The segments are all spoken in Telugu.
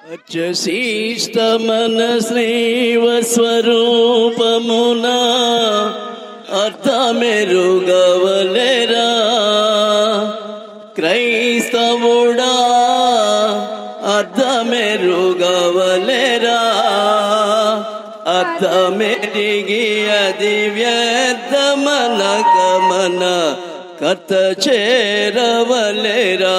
అర్చశీష్టమన శ్రీవ స్వరూపమున అర్థమెరుగవలెరా క్రైస్తవుడా అర్థమెరుగవలెరా అర్థమెరిగి అది వ్యర్థమన గమన కథ చేరవలెరా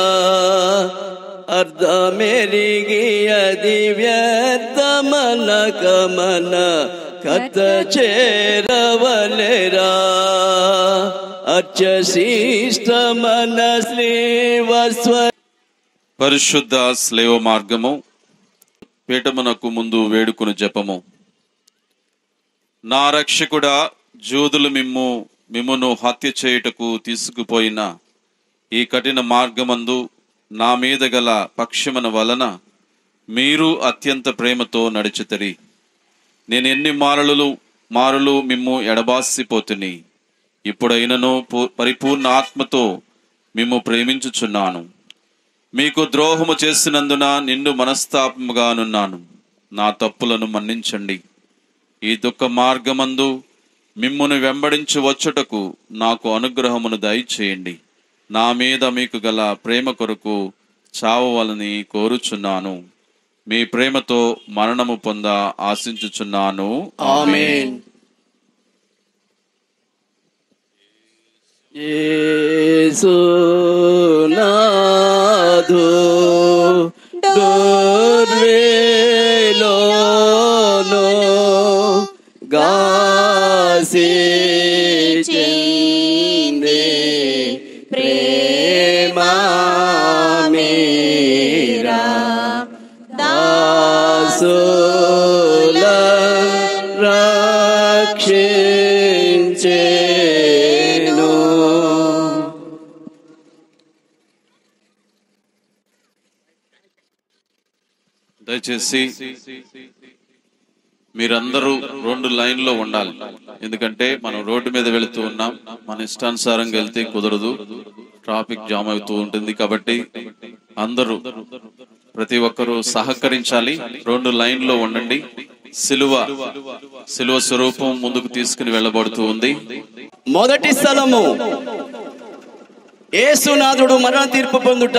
అర్ధమెరిగి అది వ్యర్థమన గమన కథ చేరవలెరా అర్చశీష్టమన శ్రీవస్వ పరిశుద్ధ స్లేవ మార్గము పీఠమునకు ముందు వేడుకును జపము నా రక్షకుడా జూదులు మిమ్ము మిమ్మును హత్య చేయుటకు తీసుకుపోయిన ఈ కఠిన మార్గమందు నా మీద గల పక్షమున వలన మీరు అత్యంత ప్రేమతో నడిచితరి నేను ఎన్ని మారులు మారులు మిమ్ము ఎడబాసిపోతుని ఇప్పుడైనను పు- పరిపూర్ణ ఆత్మతో మిమ్ము ప్రేమించుచున్నాను మీకు ద్రోహము చేసినందున నిండు మనస్తాపముగానున్నాను నా తప్పులను మన్నించండి ఈ దుఃఖ మార్గమందు మిమ్మును వెంబడించి వచ్చుటకు నాకు అనుగ్రహమును దయచేయండి నా మీద మీకు గల ప్రేమ కొరకు చావవలని కోరుచున్నాను మీ ప్రేమతో మరణము పొంద ఆశించుచున్నాను ఆమేన్ యేసునాథు దూర్వేలోను గాసి చెందే ప్రేమా మీరా దాసుల రక్షించేను దయచేసి మీరందరూ రెండు లైన్లో ఉండాలి ఎందుకంటే మనం రోడ్డు మీద వెళుతూ ఉన్నాం మన ఇష్టానుసారంగా వెళ్తే కుదరదు ట్రాఫిక్ జామ్ అవుతూ ఉంటుంది కాబట్టి అందరూ ప్రతి ఒక్కరూ సహకరించాలి రెండు లైన్లో ఉండండి సిలువ సిలువ స్వరూపం ముందుకు తీసుకుని వెళ్ళబడుతూ ఉంది మొదటి స్థలము ఏసునాథుడు మరణ తీర్పు పొందుట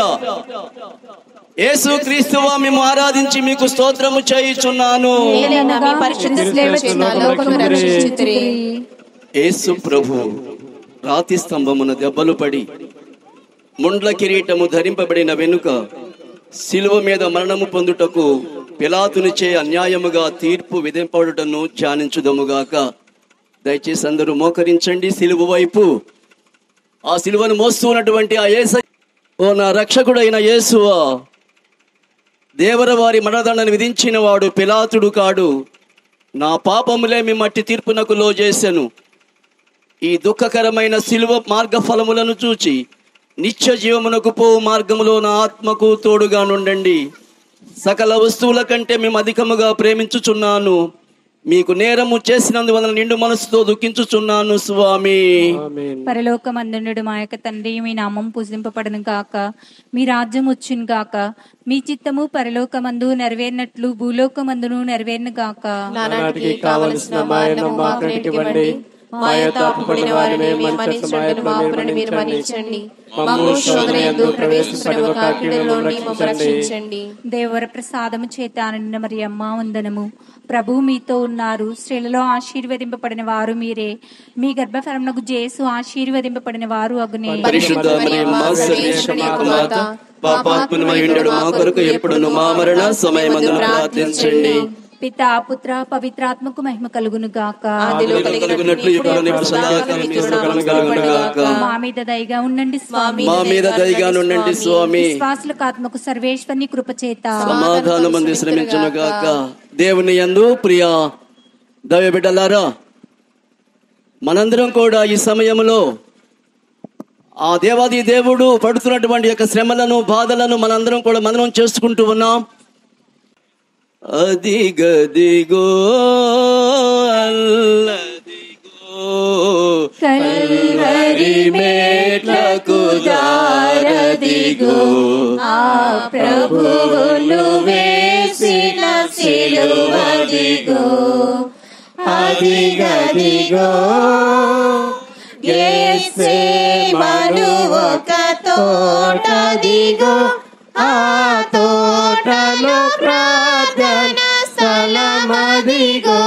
యేసు క్రీస్తువా మేము ఆరాధించి మీకు స్తోత్రము చేయుచున్నాను ఏలైనా మీ పరిశుద్ధ సేవ చేత లోకమును రక్షించితిరి. యేసు ప్రభు రాతి స్తంభమున దెబ్బలు పడి ముండ్ల కిరీటము ధరింపబడిన వెనుక శిలువ మీద మరణము పొందుటకు పిలాతునిచే అన్యాయముగా తీర్పు విధింపడుటను ధ్యానించుదముగాక దయచేసి అందరూ మోకరించండి సిలువ వైపు ఆ సిలువను మోస్తూ ఉన్నటువంటి ఆ యేస ఓ నా రక్షకుడైన యేసువా దేవర వారి మరణదండను విధించిన వాడు పిలాతుడు కాడు నా పాపములే మీ మట్టి తీర్పునకు లోజేసెను ఈ దుఃఖకరమైన సిలువ మార్గ ఫలములను చూచి నిత్య జీవమునకు పోవు మార్గములో నా ఆత్మకు తోడుగా నుండండి సకల వస్తువుల కంటే మేము అధికముగా ప్రేమించుచున్నాను మీకు నేరము చేసినందువలన నిండు మనసుతో దుఃఖించుచున్నాను స్వామి పరలోకమందునుడు మా యొక్క తండ్రి మీ నామం పూజింపబడను గాక మీ రాజ్యం వచ్చును గాక మీ చిత్తము పరలోకమందు నెరవేరినట్లు భూలోకమందును నెరవేరును గాక నానాటికి కావలసిన మాయను మాకు ఇవ్వండి మా యొక్క అప్పుబడిన వారిని మేము మన్నించండి మా అప్పులను మీరు మన్నించండి మమ్ము శోధన యందు ప్రవేశించడము కాకిడలో మమ్ము రక్షించండి దేవర ప్రసాదము చేత నిన్న మరి అమ్మ వందనము ప్రభు మీతో ఉన్నారు స్త్రీలలో ఆశీర్వదింపబడిన వారు మీరే మీ గర్భఫలమునకు జేసు ఆశీర్వదింపబడిన వారు అగునే పరిశుద్ధ మరియమ్మ సర్వేశ్వరుని యొక్క మాత పాపాత్మనమై ఉండడు మా కొరకు ఎప్పుడును మా మరణ సమయమందున ప్రార్థించండి పితా పుత్ర పవిత్రాత్మకు మహిమ కలుగును గాక ఆదిలో కలుగునట్లు ఇప్పుడు ఇప్పుడు సదాకాలం మీ స్తోత్రం కలుగునుగాక. మా మీద దయగా ఉండండి స్వామి మా మీద దయగా నుండండి స్వామి విశ్వాసులకు ఆత్మకు సర్వేశ్వరుని కృపచేత సమాధానం అంది శ్రమించునుగాక దేవుని యందు ప్రియ దైవ బిడ్డలారా మనందరం కూడా ఈ సమయంలో ఆ దేవాది దేవుడు పడుతున్నటువంటి యొక్క శ్రమలను బాధలను మనందరం కూడా మననం చేసుకుంటూ ఉన్నాం అదిగదిగో అల్లదిగో కల్వరి మేట్లకు దారదిగో ఆ ప్రభువును వేసి సిలువదిగో అదిగదిగో ఏసే మను ఒక తోటదిగో ఆ తోటలో ప్రార్థన స్థలమదిగో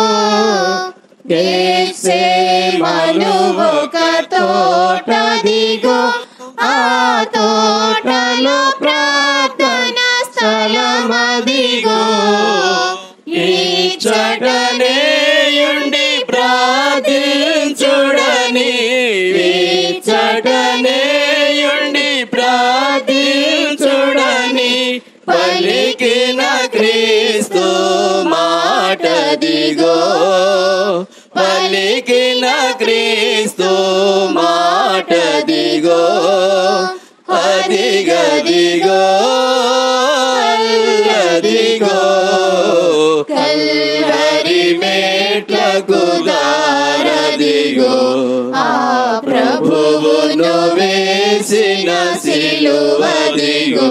ఏసే మను ఒక తోటదిగో ఆ తోటలో ప్రార్థన స్థలమదిగో ఈ చటనేయుండి ప్రార్థించుడని ఈ చటనేయుండి ప్రార్థించుడని పలికిన క్రీస్తు మాటదిగో పలికిన క్రీస్తు మాటదిగో అదిగదిగో అల్లదిగో కల్వరి మెట్లకు దారదిగో ఆ ప్రభువును వేసిన సిలువదిగో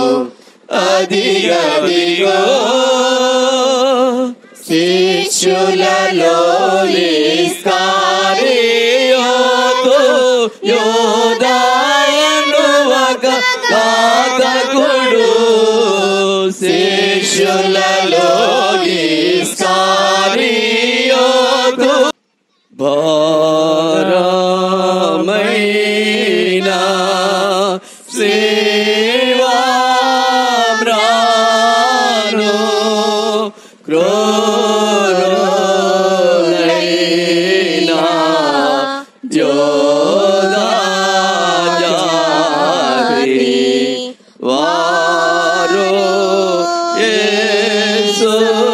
అదిగదిగో శిష్యులలో ఇస్కారియోతు యోదాయను ఒక కాకకుడు శిష్యులలో ఇస్కారియోతు భారమైన సేవామ్రాను క్రోరైనా యోదాజాతి వారు యేసు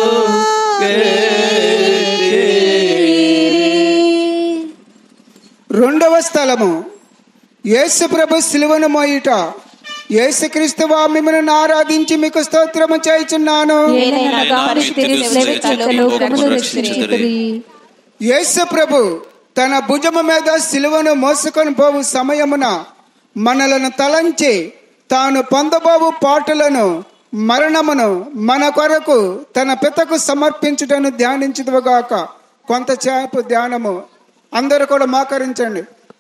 రెండవ స్థలము యేసు ప్రభు సిలువను మోయుట యేసుక్రీస్తువా మిమ్మల్ని ఆరాధించి మీకు స్తోత్రము చేయుచున్నాను ఏలైనగా పరిస్థితిని లోకమును రక్షించుదురి. యేసు ప్రభు తన భుజము మీద సిలువను మోసుకొని పోవు సమయమున మనలను తలంచి తాను పొందబోవు పాటలను మరణమును మన కొరకు తన పితకు సమర్పించుటను ధ్యానించుదుగాక కొంతసేపు ధ్యానము అందరూ కూడా మాకరించండి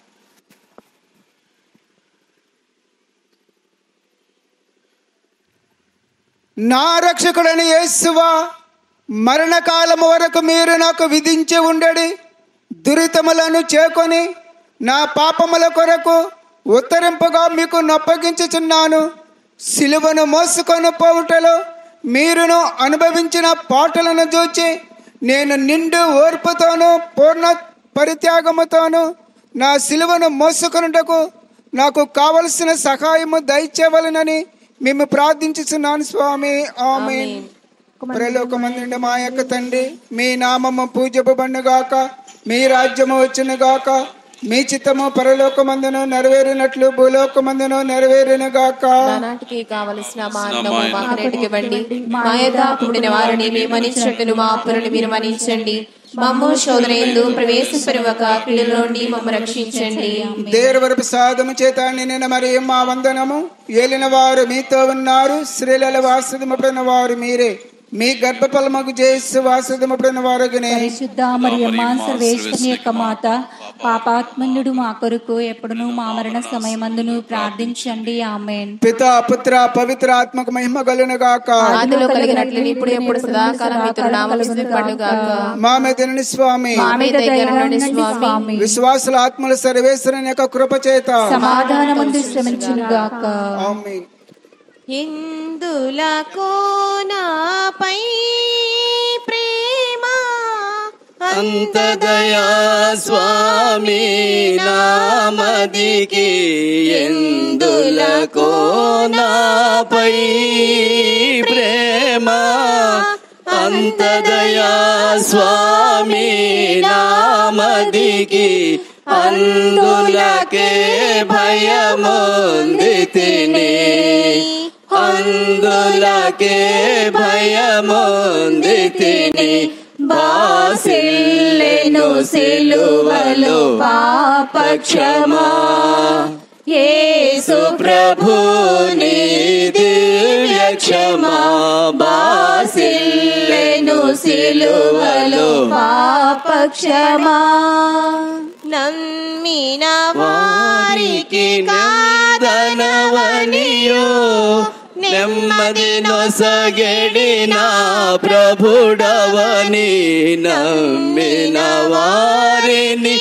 నా రక్షకుడని యేసువా మరణకాలము వరకు మీరు నాకు విధించి ఉండడి దురితములను చేకొని నా పాపముల కొరకు ఉత్తరింపుగా మీకు నప్పగించుచున్నాను సిలువను మోసుకొని పోవుటలో మీరును అనుభవించిన పాటలను చూచి నేను నిండు ఓర్పుతోనూ పూర్ణ పరిత్యాగముతోనూ నా సిలువను మోసుకొనుటకు నాకు కావలసిన సహాయము దయచేవలనని మేము ప్రార్థించుచున్నాను స్వామి ఆమె పరలోకమందుండి మా యొక్క తండ్రి మీ నామము పూజపబడుగాక మీ రాజ్యము వచ్చునుగాక మీ చిత్తము పరలోకమందును నెరవేరినట్లు భూలోకమందును నెరవేరునుగాక నానాటికి కావలసిన మా అన్నము మాకు నేటికివ్వండి మా యథా పుడిన వారిని మేము మన్నించినట్లు మా అప్పులను మీరు మన్నించండి మమ్ము శోధన ఎందు ప్రవేశింపరివక కీడుల నుండి మమ్మ రక్షించండి దేవరపు సాధము చేత నిన్న మరి మా వందనము ఏలిన వారు మీతో ఉన్నారు స్త్రీల వాసదముపడిన వారు మీరే మీ గర్భఫలముకు చేసి వాసదముపడిన వారుగానే పరిశుద్ధ మరియమ్మ సర్వేశ్వరుని యొక్క మాత పాపాత్మన్యుడు మా కొరకు ఎప్పుడును మా మరణ సమయమందును ప్రార్థించండి ఆమెన్ పిత పుత్ర పవిత్ర ఆత్మకు మహిమ కలుగునుగాక ఆదిలో కలిగినట్లు ఇప్పుడు ఎప్పుడు సదాకాలం మీతో నామం పండుగాక మా మీద స్వామి మా మీద దయగలనండి స్వామి స్వామి విశ్వాసుల ఆత్మల సర్వేశ్వరుని యొక్క కృప చేత సమాధానమందు శ్రమించును గాక ఆమేన్. ఎందులకు నాపై ప్రేమ అంతదయా స్వామి నామదికి ఎందులకో నాపై ప్రేమ అంతదయా స్వామి నామదికి అందులకే భయముంది తిని అందులకే భయముంది తిని బాసిల్లెను సిలువలు పాపక్షమా యేసు ప్రభుని దివ్య క్షమా బాసిల్లెను సిలువలో పాప క్షమా నమ్మిన వారికి కాదనవనియో నెమ్మది నొసగడి నా ప్రభుడవని నమ్మిన వారిని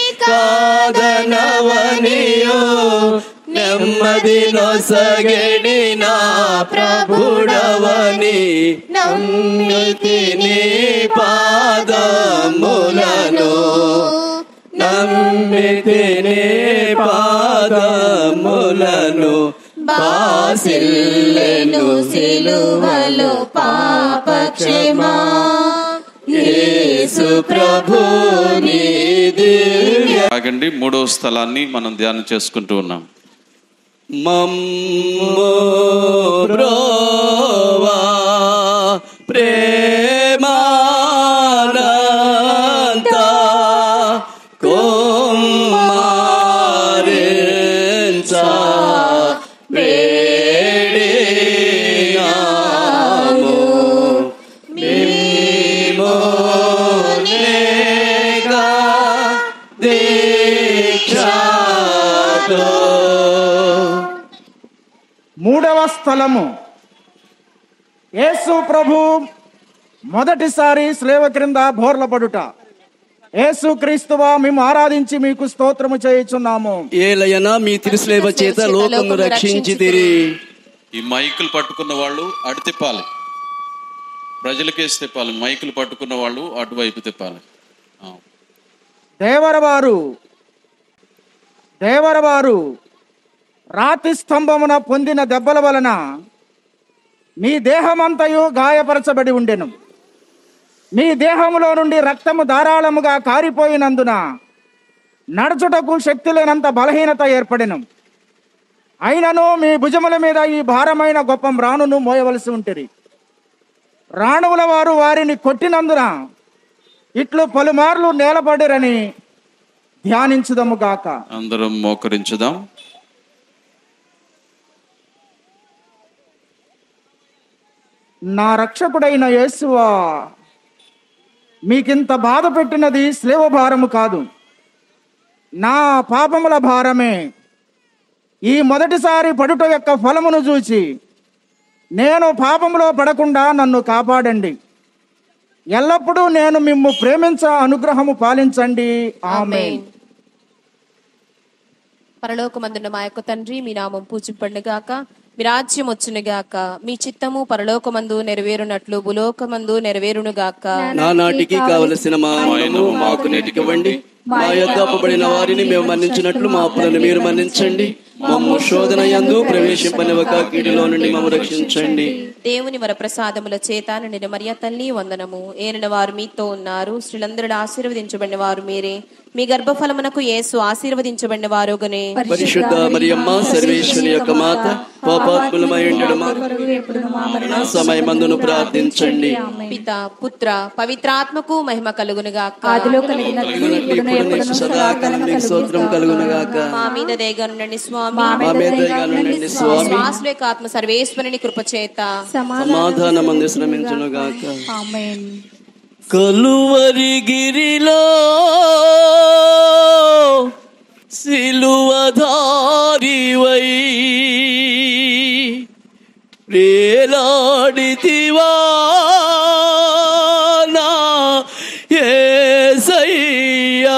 కాదనవనియో నెమ్మది నొసగడి నా ప్రభుడవని నమ్మితి నీ పాదములను నమ్మితి నీ పాదములను బాసిల్లెను సిలువలో పాప క్షమా యేసు ప్రభు నీ దివ్య ఆగండి మూడో స్థలాన్ని మనం ధ్యానం చేసుకుంటూ ఉన్నాం మమ్ము బ్రోవా ప్రేమానంద కుమారించ వేడినాము మీమోనేగా దీక్షతో మూడవ స్థలము యేసు ప్రభు మొదటిసారి స్లేవ క్రింద బోర్లపడుట యేసు క్రీస్తువా మేము ఆరాధించి మీకు స్తోత్రము చేయుచున్నాము ఏలయన మీ తిరుస్లేవ చేత లోకము రక్షించి తిరి ఈ మైకులు పట్టుకున్న వాళ్ళు అటు తిప్పాలి ప్రజలకేసి తిప్పాలి మైకులు పట్టుకున్న వాళ్ళు అటువైపు తిప్పాలి ఆ. దేవరవారు దేవరవారు రాతి స్తంభమున పొందిన దెబ్బల వలన మీ దేహమంతయు గాయపరచబడి ఉండెను మీ దేహములో నుండి రక్తము ధారాళముగా కారిపోయినందున నడుచుటకు శక్తి లేనంత బలహీనత ఏర్పడెను అయినను మీ భుజముల మీద ఈ భారమైన గొప్ప రాణును మోయవలసి ఉంటుంది రాణువుల వారు వారిని కొట్టినందున ఇట్లు పలుమార్లు నేలపడిరని ధ్యానించుదము గాక అందరం మోకరించుదాం నా రక్షకుడైన యేసువా మీకింత బాధ పెట్టినది స్లేవ భారము కాదు నా పాపముల భారమే ఈ మొదటిసారి పడుట యొక్క ఫలమును చూచి నేను పాపములో పడకుండా నన్ను కాపాడండి ఎల్లప్పుడూ నేను మిమ్ము ప్రేమించ అనుగ్రహము పాలించండి ఆమె ఆమేన్ పరలోకమందున్న మా యొక్క తండ్రి మీ నామం పూజింపండుగాక మీ రాజ్యం వచ్చునుగాక మీ చిత్తము పరలోకమందు నెరవేరునట్లు భూలోకమందు నెరవేరునుగాక నానాటికి కావలసిన మా అన్నము మాకు నేటికివ్వండి మా యొక్క అప్పబడిన వారిని మేము మన్నించినట్లు మా అప్పులను మీరు మన్నించండి మమ్ము శోధన యందు ప్రవేశింపనివ్వక కీడులో నుండి మమ్ము రక్షించండి దేవుని వరప్రసాదముల చేత నిన్న మరియ తల్లి వందనము ఏలిన వారు మీతో ఉన్నారు స్త్రీలందరూ ఆశీర్వదించబడిన వారు మీరే మీ గర్భఫలమునకు యేసు ఆశీర్వదించబడిన వారుగనే పరిశుద్ధ మరియమ్మ సర్వేశ్వరి యొక్క మాత పాపాత్ములమై ఉండడు మా సమయమందును ప్రార్థించండి పిత పుత్ర పవిత్రాత్మకు మహిమ కలుగునుగాక ఆదిలో కలిగినట్లు ఇప్పుడును ఎప్పుడును సదాకాలం మీకు స్తోత్రం కలుగునగాక మా మీద దయగనుండండి స్వామి మా మా మీద మీద దయగా దయగా ఉండండి స్వామి శ్వాసుల యొక్క ఆత్మ సర్వేశ్వరుని కృపచేత సమాధానం అంది శ్రమించునుగాక ఆమేన్ కలువరి గిరిలో సిలువధారివై ప్రేలాడితివా నా యేసయ్యా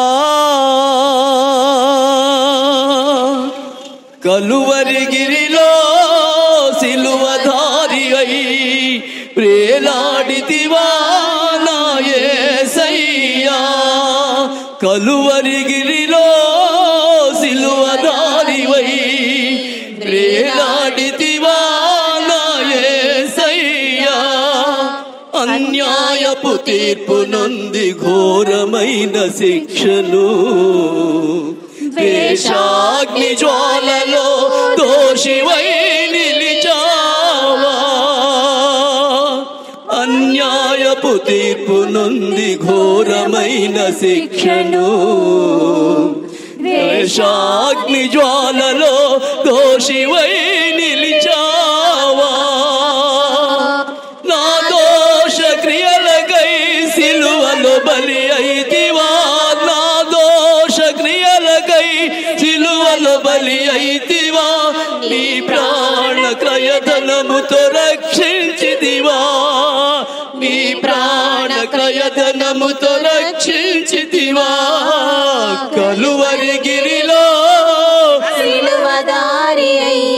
కలువరి గిరిలో సిలువధారి అయి ప్రేలాడితివా నా యేసయ్యా కలువరి గిరిలో సిలువధారి అయి ప్రేలాడితివా నా యేసయ్యా అన్యాయపు తీర్పు నొంది ఘోరమైన శిక్షను దేశాగ్ని జ్వాలలో దోషివై నిలిచావా అన్యాయపు తీర్పు నొంది ఘోరమైన శిక్షను దేశాగ్ని జ్వాలలో దోషివై నిలిచావా నా దోష క్రియలకై క్రయధనముతో రక్షించితివా కలువరి గిరిలో సిలువదారి అయి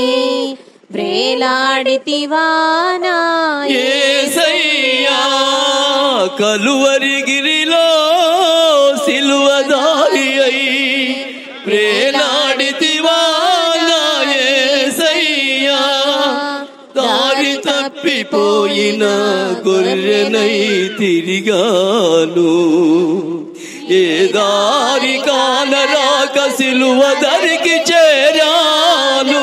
వ్రేలాడితివానా ఏసయ్యా కలువరి గిరిలో సిలువదారి అయి ప్రేలాడితివా నా యేసయ్యా దారి తప్పిపోయిన గొర్రెనై తిరిగాను ఏ దారి కానరాక సిలువ దరికి చేరాను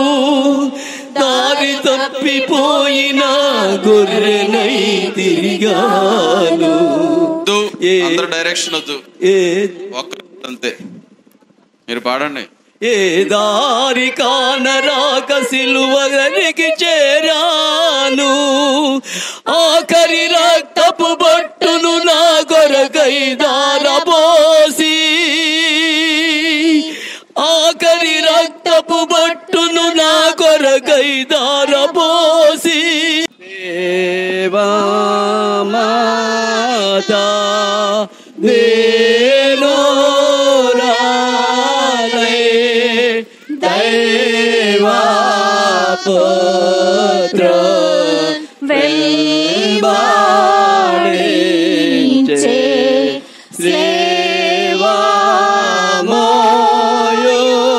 దారి తప్పిపోయిన గొర్రెనై తిరిగాను వద్దు ఏ- అందరు డైరెక్షన్ వద్దు ఏ ఒక్క అంతే మీరు పాడండి ఏ దారి కానరాక సిలువగనికి చేరాను ఆఖరి రక్తపు బొట్టును నా కొరకై దారబోసి ఆఖరి రక్తపు బొట్టును నా కొరకై దారబోసి దేవా మాతా దేలోరాలే దైవా పుత్ర వెల్బాడించే సేవా మోయో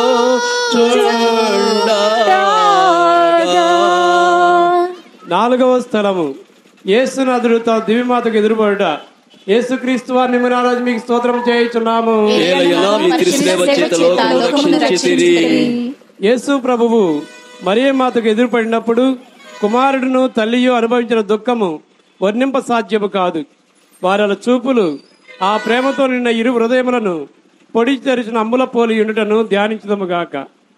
చూడాగా నాలుగవ స్థలము యేసునాథుడు తా దివిమాతకు ఎదురుపడుట యేసుక్రీస్తు వారిని మీరు ఆ రోజు మీకు స్తోత్రం చేయుచున్నాము ఏలయనా మీ తిరుసేవ చేత లోకమును రక్షించితిరి యేసు ప్రభువు మరియ మాతకు ఎదురుపడినప్పుడు కుమారుడును తల్లియు అనుభవించిన దుఃఖము వర్ణింప సాధ్యము కాదు వారి చూపులు ఆ ప్రేమతో నిన్న ఇరు హృదయములను పొడి తెరిచిన అమ్ముల పోలి ఉండుటను ధ్యానించదము గాక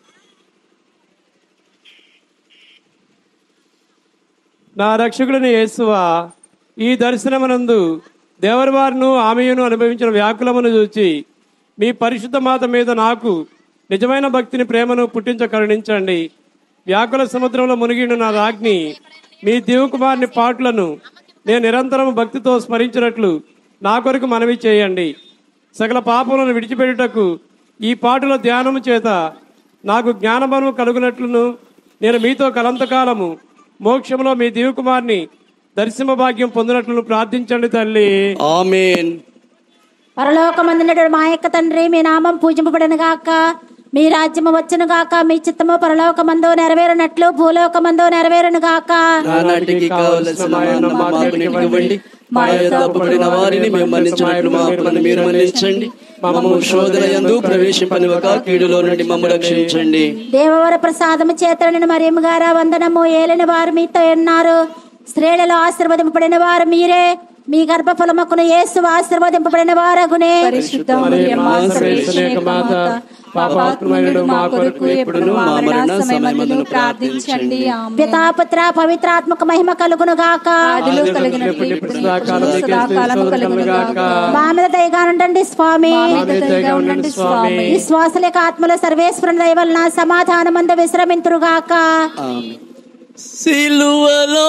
నా రక్షకుడిని యేసువా ఈ దర్శనమునందు దేవరి వారిను ఆమెయును అనుభవించిన వ్యాకులమును చూచి మీ పరిశుద్ధ మాత మీద నాకు నిజమైన భక్తిని ప్రేమను పుట్టించ కరుణించండి వ్యాకుల సముద్రంలో మునిగిన నా రాజ్ఞి మీ దేవుకుమారిని పాటలను నేను నిరంతరం భక్తితో స్మరించినట్లు నా కొరకు మనవి చేయండి సకల పాపములను విడిచిపెట్టుటకు ఈ పాటల ధ్యానము చేత నాకు జ్ఞానబలము కలుగునట్లును నేను మీతో కలంతకాలము మోక్షంలో మీ దివ్యకుమార్ని దర్శన భాగ్యం పొందినట్లు ప్రార్థించండి తల్లి ఆమెన్ పరలోకమందునడు మా యొక్క తండ్రి మీ నామం పూజింపబడను గాక మీ రాజ్యము వచ్చును గాక మీ చిత్తము పరలోకమందు నెరవేరునట్లు భూలోకమందు నెరవేరును గాక నానాటికి కావలసిన మాయను మాకు నేటికివ్వండి మా యొక్క అప్పుపడిన వారిని మేము మన్నించినట్లు మా అప్పులను మీరు మన్నించండి మమ్ము శోధన యందు ప్రవేశింపని ఒక కీడులో నుండి మమ్ము రక్షించండి దేవవర ప్రసాదము చేతనని మరియమ్మ గారా వందనము ఏలిన వారు మీతో ఉన్నారు స్త్రీలలో ఆశీర్వదింపబడిన వారు మీరే మీ గర్భఫలముకును యేసు ఆశీర్వదింపబడిన వారగునే పరిశుద్ధ మరియమ్మ, మరియమ్మ, సర్వేశ్వరుని యొక్క మాత, పాపాత్ములైన మా కొరకు ఎప్పుడును మా మరణ సమయమందును ప్రార్థించండి ఆమేన్. పితాపుత్ర పవిత్రాత్మక మహిమ కలుగును గాక ఆదిలో కలిగినట్లు ఇప్పుడు సదాకాలం నీకే సదాకాలము స్తుతి కలుగును కలుగుగాక. గాక. మా మీద దయగా ఉండండి స్వామి మా మీద దయగా ఉండండి స్వామి విశ్వాసులక ఆత్మల సర్వేశ్వరుని దయ వలన సమాధానమందు విశ్రమింతురుగాక ఆమెన్ సిలువలో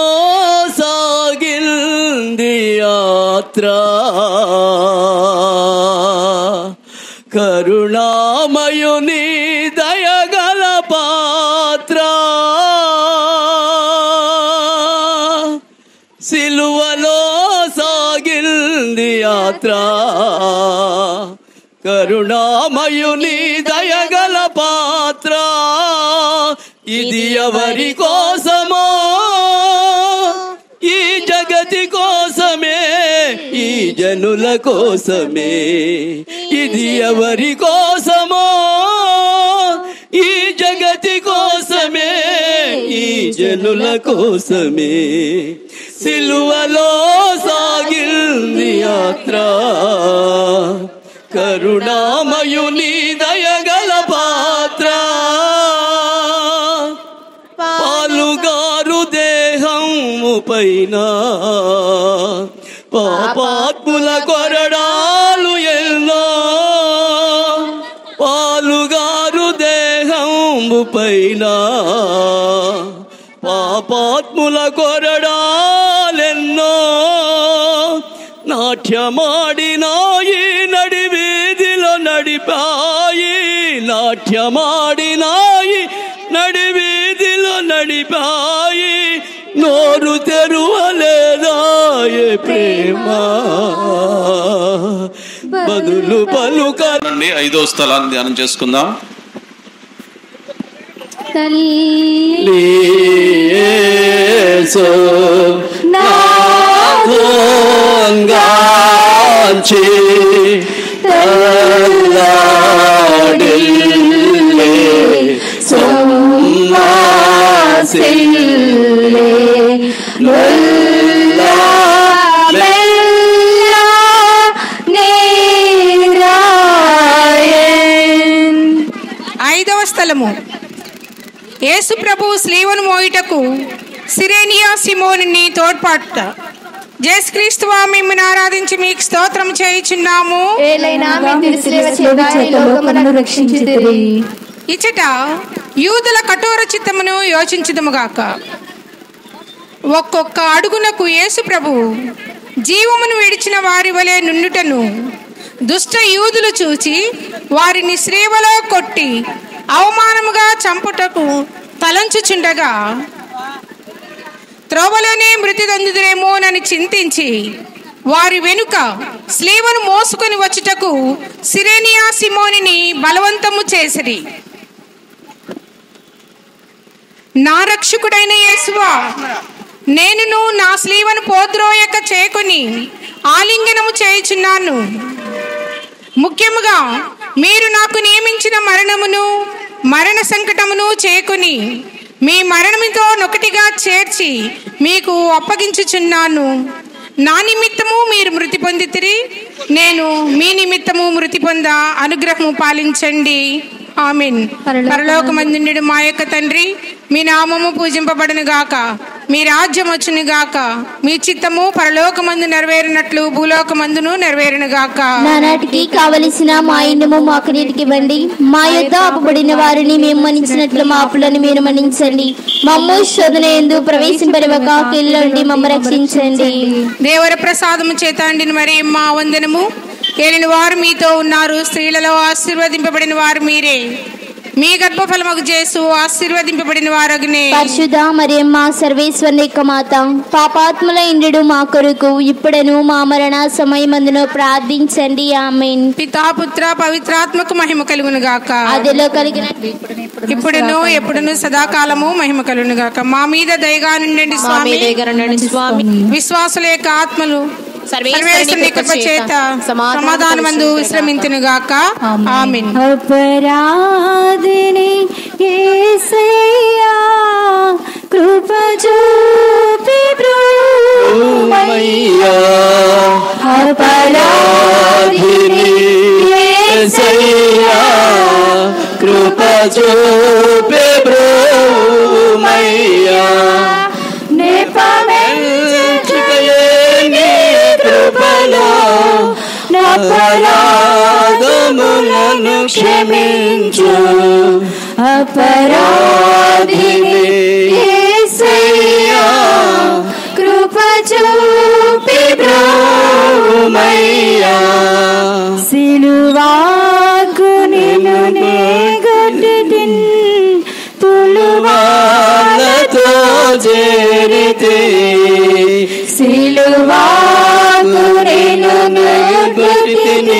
సాగింది యాత్ర కరుణామయుని దయగల పాత్ర సిలువలో సాగింది యాత్ర కరుణామయుని దయగల పాత్ర ఇది ఎవరి కోసమో ఈ జగతి కోసమే ఈ జనుల కోసమే ఇది ఎవరి కోసమో ఈ జగతి కోసమే ఈ జనుల కోసమే సిలువలో సాగింది యాత్ర కరుణామయుని దయగల పాత్ర పాలుగారు దేహము పైన పాపాత్ముల కొరడాలు ఎన్నో పాలుగారు దేహము పైన పాపాత్ముల కొరడాలెన్నో నా నాట్యమాడినాయి నడి వీధిలో నడిపాయి నాట్యమాడినాయి నడి వీధిలో నడిపాయి నోరు తెరువలేదాయే ప్రేమ బదులు పలుక రండి ఐదో స్థలాన్ని ధ్యానం చేసుకుందాం యేసు నాథంగాంచి తల్లాడిల్లే సొమ్మాసిల్లే నొల్లా ఐదవ స్థలము యేసు ప్రభు స్లీవను మోయుటకు సిరేనియా సిమోని తోడ్పాటుట జయశ్రీస్తువా మిమ్మల్ని ఆరాధించి మీకు స్తోత్రం చేయుచున్నాము ఏలైనా మీ తిరుసేవ చేత ఈ లోకమును రక్షించితిరి ఇచ్చట యూదుల కఠోర చిత్తమును యోచించుదుముగాక ఒక్కొక్క అడుగునకు యేసు ప్రభు జీవమును విడిచిన వారి వలె నుండుటను దుష్ట యూదులు చూచి వారిని శ్రీవలో కొట్టి అవమానముగా చంపుటకు తలంచుచుండగా త్రోవలోనే మృతి దందుదురేమోనని చింతించి వారి వెనుక స్లీవను మోసుకొని వచ్చుటకు సిరేనియా సిమోనిని బలవంతము చేసిరి నా రక్షకుడైన యేసువా నేనును నా స్లీవను పోద్రోయక చేకొని ఆలింగనము చేయుచున్నాను ముఖ్యముగా మీరు నాకు నియమించిన మరణమును మరణ సంకటమును చేకొని మీ మరణముతో నొకటిగా చేర్చి మీకు అప్పగించుచున్నాను నా నిమిత్తము మీరు మృతి పొందితిరి నేను మీ నిమిత్తము మృతి పొంద అనుగ్రహము పాలించండి ఆమెన్ పరలోకమందుండు మా యొక్క తండ్రి మీ నామము పూజింపబడును గాక మీ రాజ్యం వచ్చును గాక మీ చిత్తము పరలోకమందు నెరవేరినట్లు భూలోకమందును నెరవేరును గాక నానాటికి కావలసిన మా ఇండుము మాకు నీటికి ఇవ్వండి మా యొద్ద అప్పుబడిన వారిని మేము మన్నించినట్లు మా అప్పులను మీరు మన్నించండి మమ్ము శోధన ఎందు ప్రవేశింపనివ్వక కీళ్ళండి మమ్మ రక్షించండి దేవర ప్రసాదము చేత అండిన మరి మా వందనము ఏలిన వారు మీతో ఉన్నారు స్త్రీలలో ఆశీర్వదింపబడిన వారు మీరే మీ గర్భఫలమగు చేసు ఆశీర్వదింపబడిన వారగునే పరిశుద్ధ మరియమ్మ సర్వేశ్వరుని యొక్క మాత పాపాత్ముల ఇంద్రుడు మా కొరకు ఇప్పుడను మా మరణ సమయమందును ప్రార్థించండి ఆమెన్ పితా పుత్ర పవిత్రాత్మకు మహిమ కలుగును గాక అదిలో కలిగిన ఇప్పుడును ఎప్పుడును సదాకాలము మహిమ కలుగును గాక మా మీద దయగా నుండండి మా మీద స్వామి దయగా నుండండి స్వామి. విశ్వాసుల యొక్క ఆత్మలు సర్వేశ్వరుని సర్వేశ్వరుని కృప చేత సమాధానమందు విశ్రమించును గాక ఆమెన్ అపరాధిని యేసయ్యా కృప చూపి మయ్యా అపరాధిని యేసయ్యా కృప చూపే బ్రోమయ్యా నేపమెంచుటయే నీ కృపలో అపరాధములను క్షమించు అపరాధిని యేసయ్యా కృప చూపి బ్రోమయ్యా సిలువాకు నిన్ను నేగొట్టితిన్ వాళ్ళతో చేరితే సిలువాకు నిన్ను నేగొట్టితిని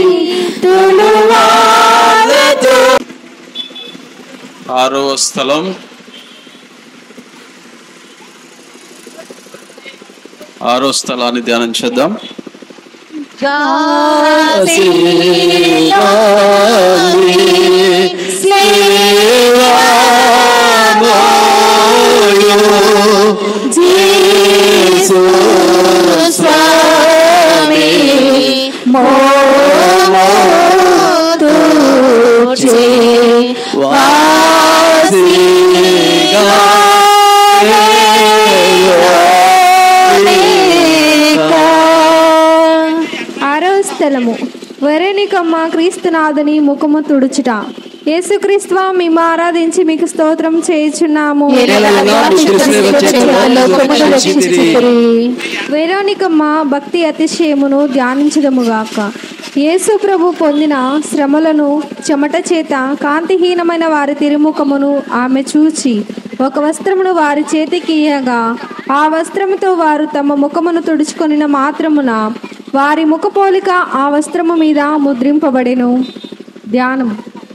తులువాలతో ఆరవ స్థలం ఆరో స్థలాన్ని ధ్యానం చేద్దాం ఆరవ స్థలము వరేనికమ్మ క్రీస్తునాథుని ముఖము తుడుచుట యేసుక్రీస్తు మేము ఆరాధించి మీకు స్తోత్రం చేయుచున్నాము వేరోనికమ్మ భక్తి అతిశయమును ధ్యానించదముగాక యేసు ప్రభు పొందిన శ్రమలను చెమట చేత కాంతిహీనమైన వారి తిరుముఖమును ఆమె చూచి ఒక వస్త్రమును వారి చేతికి ఇయ్యగా ఆ వస్త్రముతో వారు తమ ముఖమును తుడుచుకొనిన మాత్రమున వారి ముఖపోలిక ఆ వస్త్రము మీద ముద్రింపబడెను ధ్యానం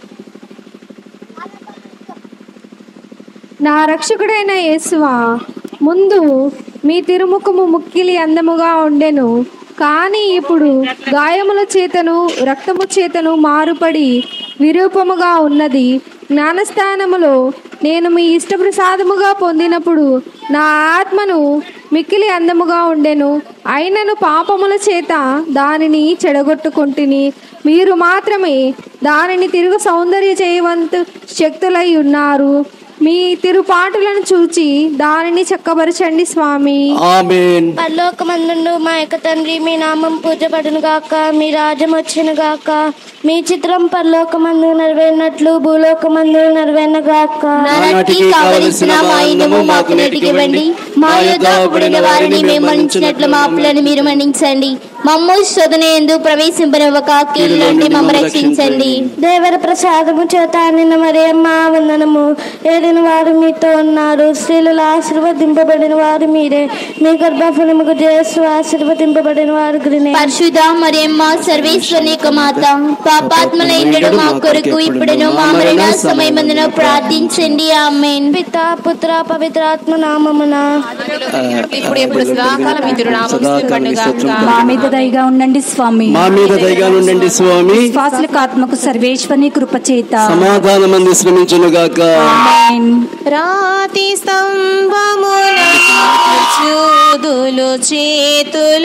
నా రక్షకుడైన యేసువా ముందు మీ తిరుముఖము ముక్కిలి అందముగా ఉండెను కానీ ఇప్పుడు గాయముల చేతను రక్తము చేతను మారుపడి విరూపముగా ఉన్నది జ్ఞానస్థానములో నేను మీ ఇష్టప్రసాదముగా పొందినప్పుడు నా ఆత్మను మిక్కిలి అందముగా ఉండెను అయినను పాపముల చేత దానిని చెడగొట్టుకుంటుని మీరు మాత్రమే దానిని తిరుగు సౌందర్య చేయవంతు శక్తులై ఉన్నారు మీ తిరుపాటులను చూచి దానిని చక్కబరచండి స్వామి ఆమేన్ పరలోకమందుండు మా యొక్క తండ్రి మీ నామం పూజపడును గాక మీ రాజ్యం వచ్చును గాక మీ చిత్రం పరలోకమందు నెరవేరినట్లు భూలోకమందు నెరవేరిన గాక నానాటికి కావలసిన మా ఇన్నము మాకు నేటికి ఇవ్వండి. మా యొద్ద అప్పుడైన వారిని మేము మన్నించినట్లు మా అప్పులను మీరు మన్నించండి మమ్ము శోధన ఎందు ప్రవేశింపనివ్వక కీడు నుండి మమ్మ రక్షించండి దేవర ప్రసాదము చేత నిన్న మరియమ్మ వందనము ఏలిన వారు మీతో ఉన్నారు స్త్రీలలో ఆశీర్వదింపబడిన వారు మీరే మీ గర్భఫలముకు చేస్తూ ఆశీర్వదింపబడిన వారు పరిశుద్ధ మరియమ్మ సర్వేశ్వరి యొక్క మాత పాపాత్మలైన మా కొరకు ఇప్పుడును మా మరణ సమయమందున ప్రార్థించండి ఆమెన్ పిత పుత్ర పవిత్రాత్మ నామమున ఇప్పుడు ఎప్పుడు సదాకాలం మీ తిరునామం సదాకాలం మీ స్తోత్రం మా మీద దయగా ఉండండి స్వామి మా మీద దయగా నుండండి స్వామి విశ్వాసులకు ఆత్మకు సర్వేశ్వని కృప చేత సమాధానం అంది శ్రమించునుగాక ఆమేన్. రాతి స్తంభమున చూదులు చేతుల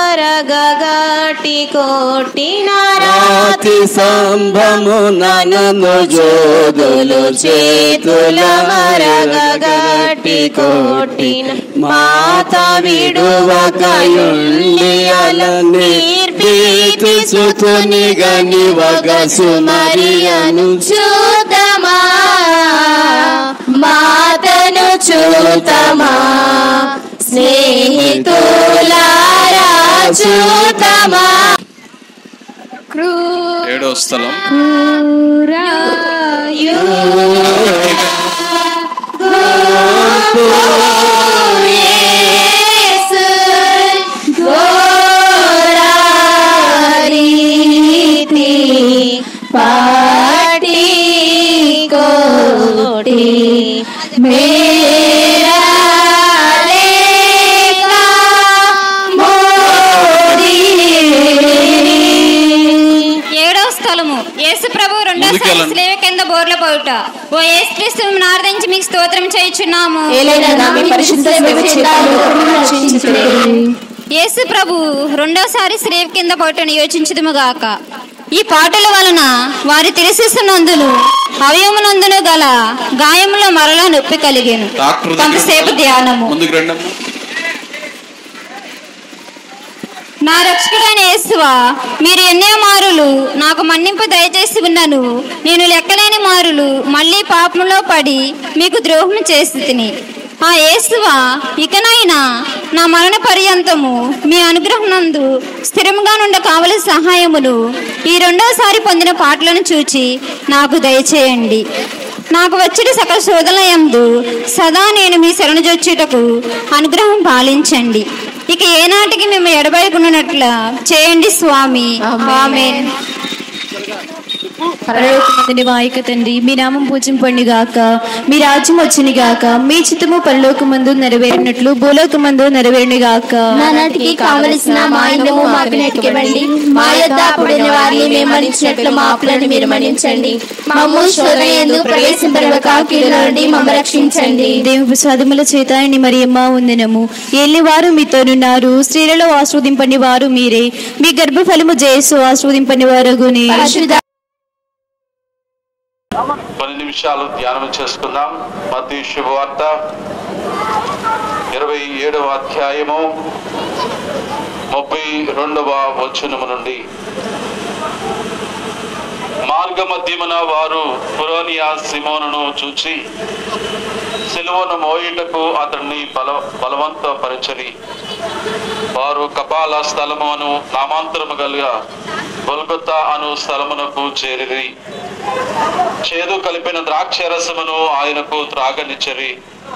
మరగగటి కొట్టిన రాతి సంభము నన్ను జోదులు చేతుల మరగగట్టి కొట్టిన మాత విడువకయుండి అల నిర్భీతి సుతుని గని వగ సుమరియను చూతమా మాతను చూతమా స్నేహితులారా చూతమా ఏడో స్థలం పాటి కోటి మేరా లేకా మోడి ఏడో స్థలము యేసు ప్రభు రెండో ముందుకెళ్ళండి. స్లేవ కింద బోర్ల పోవుట ఓ యేసు క్రీస్తు నార్థించి మీకు స్తోత్రం చేయుచున్నాము ఏలైనా మీ పరిశుద్ధ సేవ చేత లోకమును రక్షించుటకు యేసు ప్రభు రెండోసారి స్లేవ్ కింద పోటను యోచించదుము గాక ఈ పాటల వలన వారి తిరసిస్తున్నందును అవయమునందును గల గాయములో మరలా నొప్పి కలిగేను డాక్టర్ దగ్గర కొంతసేపు ధ్యానము ముందుకు రండి అమ్మా. నా రక్షకుడైన యేసువా మీరు ఎన్నో మారులు నాకు మన్నింపు దయచేసి ఉన్నను నేను లెక్కలేని మారులు మళ్ళీ పాపంలో పడి మీకు ద్రోహం చేసి తిని ఆ యేసువా ఇకనైనా నా మరణ పర్యంతము మీ అనుగ్రహం స్థిరంగా నుండ కావలసిన సహాయమును ఈ రెండోసారి పొందిన పాటలను చూచి నాకు దయచేయండి నాకు వచ్చేటి సకల శోధనయందు సదా నేను మీ శరణుజొచ్చుటకు అనుగ్రహం పాలించండి ఇక ఏనాటికి మేము ఎడబడుకున్నట్ల చేయండి స్వామి ఆమేన్ పరలోకమందుని వాయిక తండ్రి మీ నామం పూజింపండి గాక మీ రాజ్యం వచ్చిన గాక మీ చిత్తము పరలోకమందు నెరవేరినట్లు భూలోకమందు నెరవేరిన గాక నానాటికి కావలసిన మా ఇన్నము మాకు నెట్టుకివ్వండి మా యొద్ద అప్పుడైన వారిని మేము మన్నించినట్లు మా అప్పులను మీరు మన్నించండి మమ్ము శోధన ఎందు ప్రవేశింపరవక కీడు నుండి మమ్మ రక్షించండి దేవు ప్రసాదముల చేత మరియమ్మ వందనము ఏళ్ళి వారు మీతోనున్నారు స్త్రీలలో ఆస్వాదింపని వారు మీరే మీ గర్భఫలము జయసు ఆస్వాదింపని వారు పరిశుద్ధ పది నిమిషాలు ధ్యానం చేసుకుందాం మధ్య శుభవార్త ఇరవై ఏడవ అధ్యాయము ముప్పై రెండవ వచనము నుండి మార్గ మధ్యమున వారు పురోనియా సిమోనును చూచి సిలువను మోయుటకు అతన్ని బల బలవంతపరచరి వారు కపాల స్థలమును నామాంతరము గలుగా గొల్గొత్తా అను స్థలమునకు చేరిరి చేదు కలిపిన ద్రాక్ష రసమును ఆయనకు త్రాగనిచ్చరి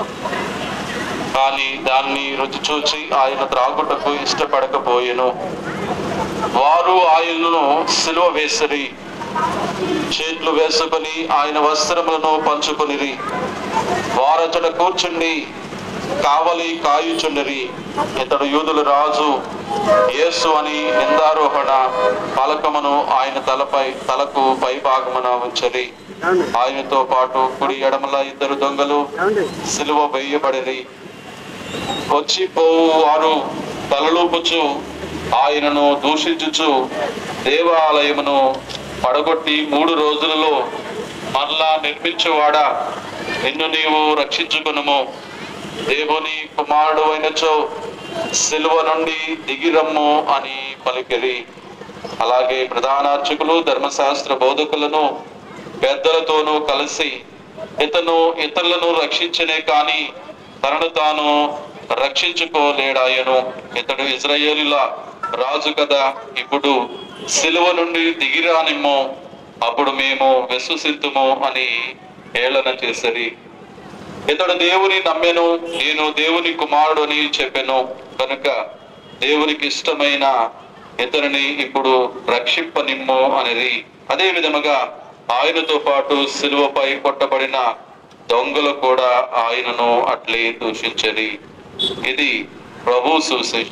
కానీ దాన్ని రుచి చూచి ఆయన త్రాగుటకు ఇష్టపడకపోయెను వారు ఆయనను సిలువ వేసిరి చేతులు వేసుకొని ఆయన వస్త్రములను పంచుకొనిరి వారచట కూర్చుండి కావలి కాయుచుండిరి ఇతడు యూదుల రాజు యేసు అని నిందారోహణ పలకమును ఆయన తలపై తలకు పై భాగమున ఉంచరి ఆయనతో పాటు కుడి ఎడమల ఇద్దరు దొంగలు సిలువ వేయబడిరి వచ్చి పోవు వారు తలలూపుచు ఆయనను దూషించుచు దేవాలయమును పడగొట్టి మూడు రోజులలో మరలా నిర్మించువాడా నిన్ను నీవు రక్షించుకునుము దేవుని కుమారుడు అయినచో సిలువ నుండి దిగిరమ్ము అని పలికిరి అలాగే ప్రధాన అర్చకులు ధర్మశాస్త్ర బోధకులను పెద్దలతోనూ కలిసి ఇతను ఇతరులను రక్షించనే కాని తనను తాను రక్షించుకోలేడాయను ఇతడు ఇజ్రాయేలుల రాజు కదా ఇప్పుడు సిలువ నుండి దిగిరానిమ్మో అప్పుడు మేము విశ్వసిద్దుము అని ఏళన చేసరి ఇతడు దేవుని నమ్మెను నేను దేవుని కుమారుడు అని చెప్పెను కనుక దేవునికి ఇష్టమైన ఇతనిని ఇప్పుడు రక్షింపనిమ్ము అనేది అదే విధముగా ఆయనతో పాటు సిలువపై కొట్టబడిన దొంగలు కూడా ఆయనను అట్లే దూషించరి ఇది ప్రభు సుశేష్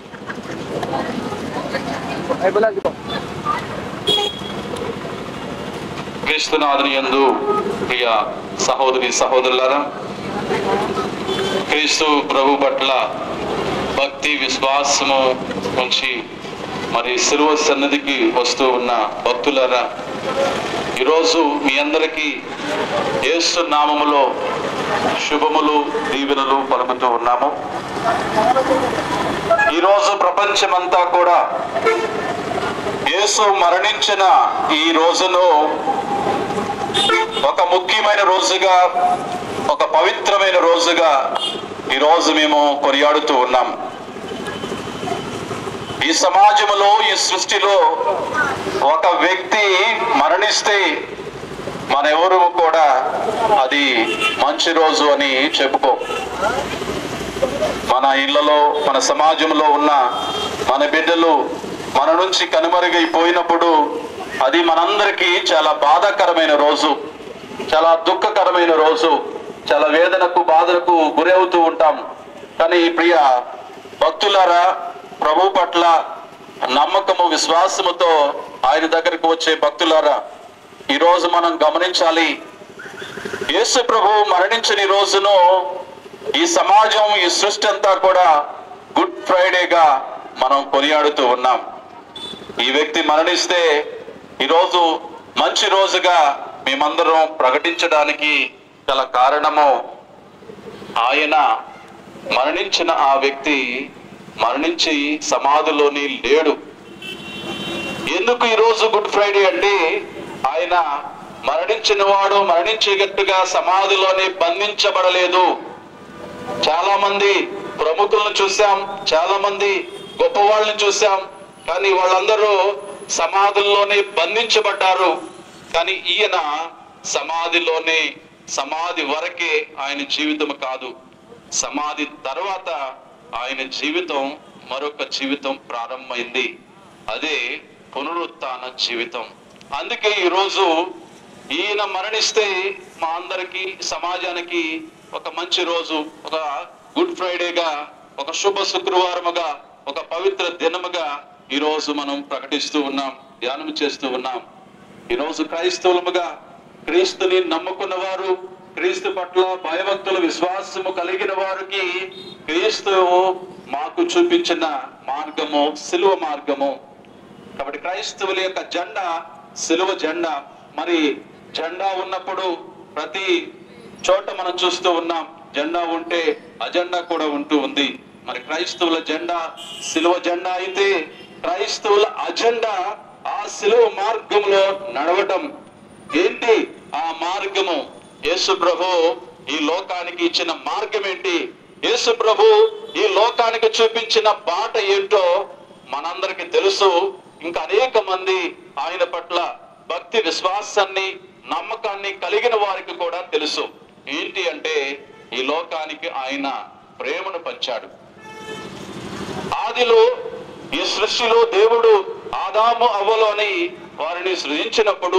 క్రీస్తునాథుని యందు ప్రియ సహోదరి సహోదరులారా క్రీస్తు ప్రభు పట్ల భక్తి విశ్వాసము ఉంచి మరి శిలువ సన్నిధికి వస్తూ ఉన్న భక్తులారా ఈరోజు మీ అందరికీ యేసు నామములో శుభములు దీవెనలు పలుకుతూ ఉన్నాము ఈరోజు ప్రపంచమంతా కూడా యేసు మరణించిన ఈ రోజును ఒక ముఖ్యమైన రోజుగా ఒక పవిత్రమైన రోజుగా ఈ రోజు మేము కొనియాడుతూ ఉన్నాం ఈ సమాజంలో ఈ సృష్టిలో ఒక వ్యక్తి మరణిస్తే మన ఎవరు కూడా అది మంచి రోజు అని చెప్పుకో మన ఇళ్లలో మన సమాజంలో ఉన్న మన బిడ్డలు మన నుంచి కనుమరుగైపోయినప్పుడు అది మనందరికీ చాలా బాధాకరమైన రోజు చాలా దుఃఖకరమైన రోజు చాలా వేదనకు బాధలకు గురవుతూ ఉంటాం కానీ ప్రియ భక్తులారా ప్రభు పట్ల నమ్మకము విశ్వాసముతో ఆయన దగ్గరకు వచ్చే భక్తులారా ఈరోజు మనం గమనించాలి యేసు ప్రభు మరణించిన ఈ రోజును ఈ సమాజం ఈ సృష్టి అంతా కూడా గుడ్ ఫ్రైడేగా మనం కొనియాడుతూ ఉన్నాం ఈ వ్యక్తి మరణిస్తే ఈరోజు మంచి రోజుగా మేమందరం ప్రకటించడానికి గల కారణము ఆయన మరణించిన ఆ వ్యక్తి మరణించి సమాధిలోని లేడు ఎందుకు ఈరోజు గుడ్ ఫ్రైడే అంటే ఆయన మరణించిన వాడు మరణించేటట్టుగా సమాధిలోనే బంధించబడలేదు చాలా మంది ప్రముఖులను చూసాం చాలా మంది గొప్ప వాళ్ళని చూసాం కానీ వాళ్ళందరూ సమాధుల్లోనే బంధించబడ్డారు కానీ ఈయన సమాధిలోనే సమాధి వరకే ఆయన జీవితం కాదు సమాధి తర్వాత ఆయన జీవితం మరొక జీవితం ప్రారంభమైంది అదే పునరుత్థాన జీవితం అందుకే ఈరోజు ఈయన మరణిస్తే మా అందరికి సమాజానికి ఒక మంచి రోజు ఒక గుడ్ ఫ్రైడేగా ఒక శుభ శుక్రవారముగా ఒక పవిత్ర దినముగా ఈ రోజు మనం ప్రకటిస్తూ ఉన్నాం ధ్యానం చేస్తూ ఉన్నాం ఈ రోజు క్రైస్తవులముగా క్రీస్తుని నమ్ముకున్న వారు క్రీస్తు పట్ల భయభక్తుల విశ్వాసము కలిగిన వారికి క్రీస్తు మాకు చూపించిన మార్గము సిలువ మార్గము కాబట్టి క్రైస్తవుల యొక్క జెండా సిలువ జెండా మరి జెండా ఉన్నప్పుడు ప్రతి చోట మనం చూస్తూ ఉన్నాం జెండా ఉంటే అజెండా కూడా ఉంటూ ఉంది మరి క్రైస్తవుల జెండా సిలువ జెండా అయితే క్రైస్తవుల అజెండా ఆ సిలువ మార్గంలో నడవటం ఏంటి ఆ మార్గము యేసు ప్రభు ఈ లోకానికి ఇచ్చిన మార్గం ఏంటి యేసు ప్రభు ఈ లోకానికి చూపించిన బాట ఏంటో మనందరికి తెలుసు ఇంకా అనేక మంది ఆయన పట్ల భక్తి విశ్వాసాన్ని నమ్మకాన్ని కలిగిన వారికి కూడా తెలుసు ఏంటి అంటే ఈ లోకానికి ఆయన ప్రేమను పంచాడు ఆదిలో ఈ సృష్టిలో దేవుడు ఆదాము అవ్వలు అని వారిని సృజించినప్పుడు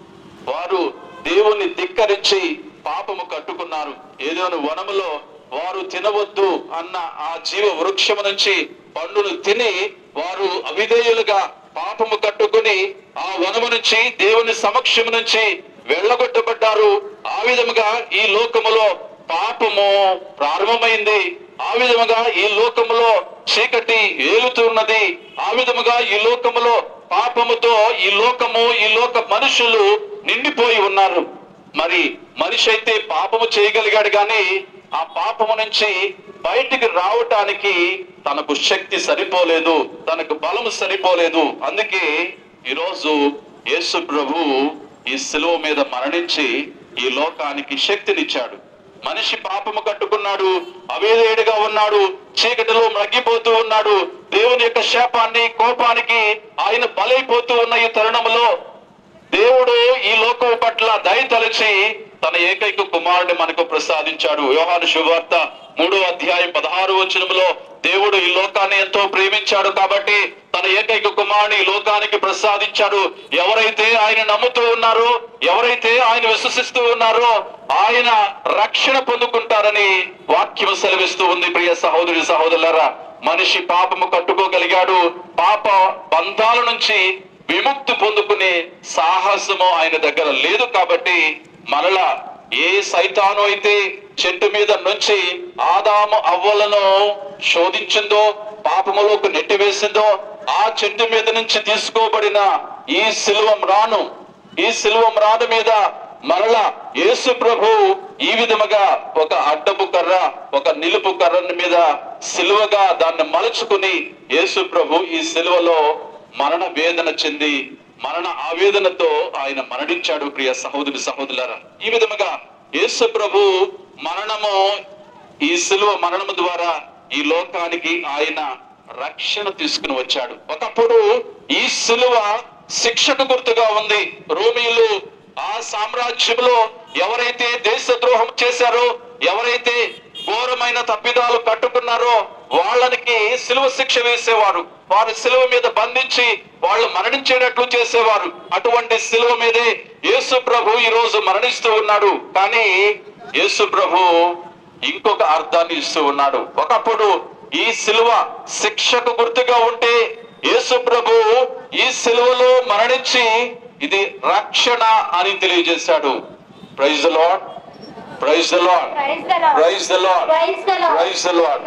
వారు దేవుని ధిక్కరించి పాపము కట్టుకున్నారు ఏదోను వనములో వారు తినవద్దు అన్న ఆ జీవ వృక్షము నుంచి పండును తిని వారు అవిధేయులుగా పాపము కట్టుకుని ఆ వనము నుంచి దేవుని సమక్షం నుంచి వెళ్ళగొట్టబడ్డారు ఆ విధముగా ఈ లోకములో పాపము ప్రారంభమైంది ఆ విధముగా ఈ లోకములో చీకటి ఏలుతున్నది ఆ విధముగా ఈ లోకములో పాపముతో ఈ లోకము ఈ లోక మనుషులు నిండిపోయి ఉన్నారు మరి మనిషి అయితే పాపము చేయగలిగాడు గాని ఆ పాపము నుంచి బయటికి రావటానికి తనకు శక్తి సరిపోలేదు తనకు బలము సరిపోలేదు అందుకే ఈరోజు యేసు ప్రభు ఈ శిలువ మీద మరణించి ఈ లోకానికి శక్తినిచ్చాడు మనిషి పాపము కట్టుకున్నాడు అవేదేడుగా ఉన్నాడు చీకటిలో మగ్గిపోతూ ఉన్నాడు దేవుని యొక్క శాపాన్ని కోపానికి ఆయన బలైపోతూ ఉన్న ఈ తరుణంలో దేవుడు ఈ లోకం పట్ల దయ తలచి తన ఏకైక కుమారుని మనకు ప్రసాదించాడు యోహాను శుభవార్త మూడో అధ్యాయం పదహారు వచనంలో దేవుడు ఈ లోకాన్ని ఎంతో ప్రేమించాడు కాబట్టి తన ఏకైక కుమారుని ఈ లోకానికి ప్రసాదించాడు ఎవరైతే ఆయన నమ్ముతూ ఉన్నారో ఎవరైతే ఆయన విశ్వసిస్తూ ఉన్నారో ఆయన రక్షణ పొందుకుంటారని వాక్యం సెలవిస్తూ ఉంది ప్రియ సహోదరి సహోదరులారా మనిషి పాపము కట్టుకోగలిగాడు పాప బంధాల నుంచి విముక్తి పొందుకునే సాహసము ఆయన దగ్గర లేదు కాబట్టి మరలా ఏ సైతాను అయితే చెట్టు మీద నుంచి ఆదాము అవ్వలను శోధించిందో పాపములోకి నెట్టివేసిందో ఆ చెట్టు మీద నుంచి తీసుకోబడిన ఈ శిల్వం రాను ఈ శిల్వం రాను మీద మరలా యేసు ప్రభు ఈ విధముగా ఒక అడ్డపు కర్ర ఒక నిలుపు కర్ర మీద సిలువగా దాన్ని మలుచుకుని యేసు ప్రభు ఈ సిలువలో మరణ వేదన చెంది మరణ ఆవేదనతో ఆయన మరణించాడు ప్రియ సహోదరి సహోదరులారా ఈ విధముగా యేసు ప్రభు మరణము ఈ సిలువ మరణము ద్వారా ఈ లోకానికి ఆయన రక్షణ తీసుకుని వచ్చాడు ఒకప్పుడు ఈ సిలువ శిక్షకు గుర్తుగా ఉంది రోమీలు ఆ సామ్రాజ్యంలో ఎవరైతే దేశద్రోహం చేశారో ఎవరైతే ఘోరమైన తప్పిదాలు కట్టుకున్నారో వాళ్ళనికి సిలువ శిక్ష వేసేవారు వారు సిలువ మీద బంధించి వాళ్ళు మరణించేటట్లు చేసేవారు అటువంటి సిలువ మీదే యేసు ప్రభు ఈ రోజు మరణిస్తూ ఉన్నాడు కానీ యేసు ప్రభు ఇంకొక అర్థాన్ని ఇస్తూ ఉన్నాడు ఒకప్పుడు ఈ సిలువ శిక్షకు గుర్తుగా ఉంటే యేసు ప్రభు ఈ సిలువలో మరణించి ఇది రక్షణ అని తెలియజేశాడు praise lord praise the lord praise the lord praise the lord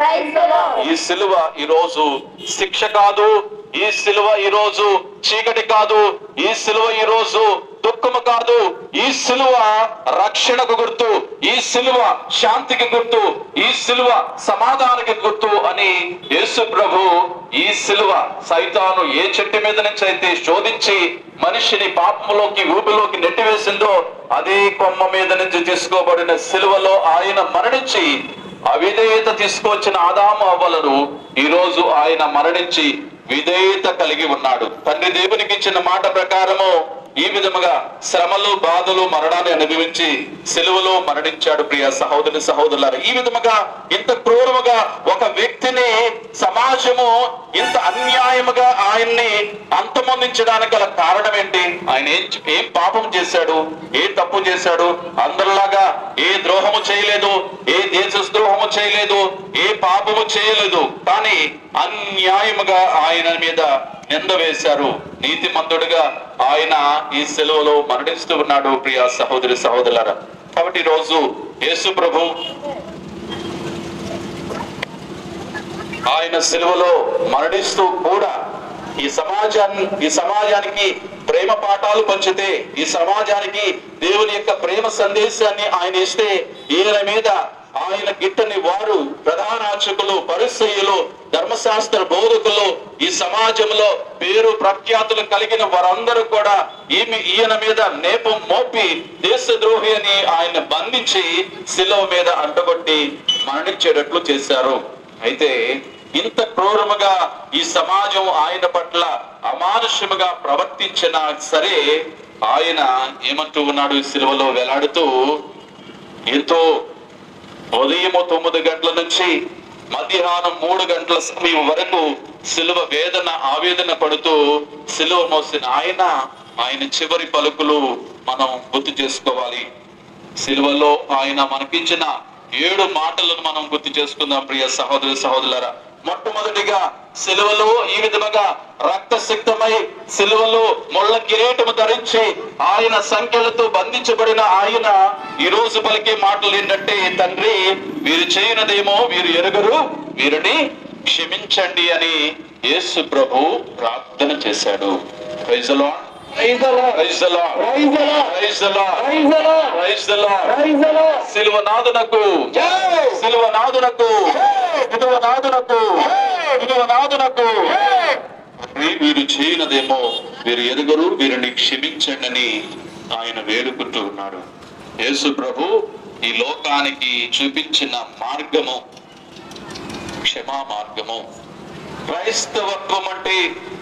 ఈ సిలువ ఈ రోజు శిక్ష కాదు ఈ సిలువ ఈ రోజు చీకటి కాదు ఈ సిలువ ఈ రోజు దుఃఖము కాదు ఈ సిలువ రక్షణకు గుర్తు ఈ సిలువ శాంతికి గుర్తు ఈ సిలువ సమాధానానికి గుర్తు అని యేసు ప్రభు ఈ సిలువ సైతాను ఏ చెట్టు మీద నుంచి అయితే శోధించి మనిషిని పాపంలోకి ఊపిలోకి నెట్టివేసిందో అదే కొమ్మ మీద నుంచి తీసుకోబడిన సిలువలో ఆయన మరణించి అవిధేయత తీసుకొచ్చిన ఆదాము అవ్వలను ఈ రోజు ఆయన మరణించి విధేయత కలిగి ఉన్నాడు తండ్రి దేవునికి ఇచ్చిన మాట ప్రకారము ఈ విధముగా శ్రమలు బాధలు మరణాన్ని అనుభవించి సెలువులో మరణించాడు ప్రియ సహోదరి సహోదరులారు ఈ విధముగా ఇంత క్రూరముగా ఒక వ్యక్తిని సమాజము ఇంత అన్యాయముగా ఆయన్ని అంతమొందించడానికి గల కారణం ఏంటి ఆయన ఏం ఏం పాపం చేశాడు ఏ తప్పు చేశాడు అందరిలాగా ఏ ద్రోహము చేయలేదు ఏ దేశద్రోహము చేయలేదు ఏ పాపము చేయలేదు కానీ అన్యాయముగా ఆయన మీద నింద వేశారు నీతిమంతుడుగా ఆయన ఈ సెలవులో మరణిస్తూ ఉన్నాడు ప్రియ సహోదరి సహోదరులారా కాబట్టి ఈ రోజు యేసు ప్రభు ఆయన సెలవులో మరణిస్తూ కూడా ఈ సమాజాన్ని ఈ సమాజానికి ప్రేమ పాఠాలు పంచితే ఈ సమాజానికి దేవుని యొక్క ప్రేమ సందేశాన్ని ఆయన ఇస్తే ఈయన మీద ఆయన గిట్టని వారు ప్రధాన అర్చకులు పరిస్థితులు ధర్మశాస్త్ర బోధకులు ఈ సమాజంలో పేరు ప్రఖ్యాతులు కలిగిన వారందరూ కూడా ఈమె ఈయన మీద నేపం మోపి దేశద్రోహి అని ఆయన బంధించి శిలువ మీద అడ్డగొట్టి మరణించేటట్లు చేశారు అయితే ఇంత క్రూరముగా ఈ సమాజం ఆయన పట్ల అమానుష్యముగా ప్రవర్తించినా సరే ఆయన ఏమంటూ ఉన్నాడు ఈ సిలువలో వేలాడుతూ ఎంతో ఉదయం తొమ్మిది గంటల నుంచి మధ్యాహ్నం మూడు గంటల సమయం వరకు సిలువ వేదన ఆవేదన పడుతూ సిలువ మోసిన ఆయన ఆయన చివరి పలుకులు మనం గుర్తు చేసుకోవాలి సిలువలో ఆయన మనకిచ్చిన ఏడు మాటలను మనం గుర్తు చేసుకుందాం ప్రియ సహోదరు సహోదరులరా మొట్టమొదటిగా సిలువలో ఈ విధముగా రక్తసిక్తమై సిలువలో ముళ్ళ కిరీటము ధరించి ఆయన సంఖ్యలతో బంధించబడిన ఆయన ఈ రోజు పలికే మాటలు ఏంటంటే తండ్రి వీరు చేయనదేమో వీరు ఎరుగరు వీరిని క్షమించండి అని యేసు ప్రభు ప్రార్థన చేశాడు Praise the Lord. Praise the Lord. Praise the Lord. Praise the Lord. Praise the Lord. సిలువ నాదునకు సిలువ నాదునకు సిలువ నాదునకు సిలువ నాదునకు వీ- వీరు చేయనదేమో వీరు ఎరుగరు వీరిని క్షమించండి అని ఆయన వేడుకుంటూ ఉన్నాడు యేసు ప్రభు ఈ లోకానికి చూపించిన మార్గము క్షమా మార్గము క్రైస్తవత్వం అంటే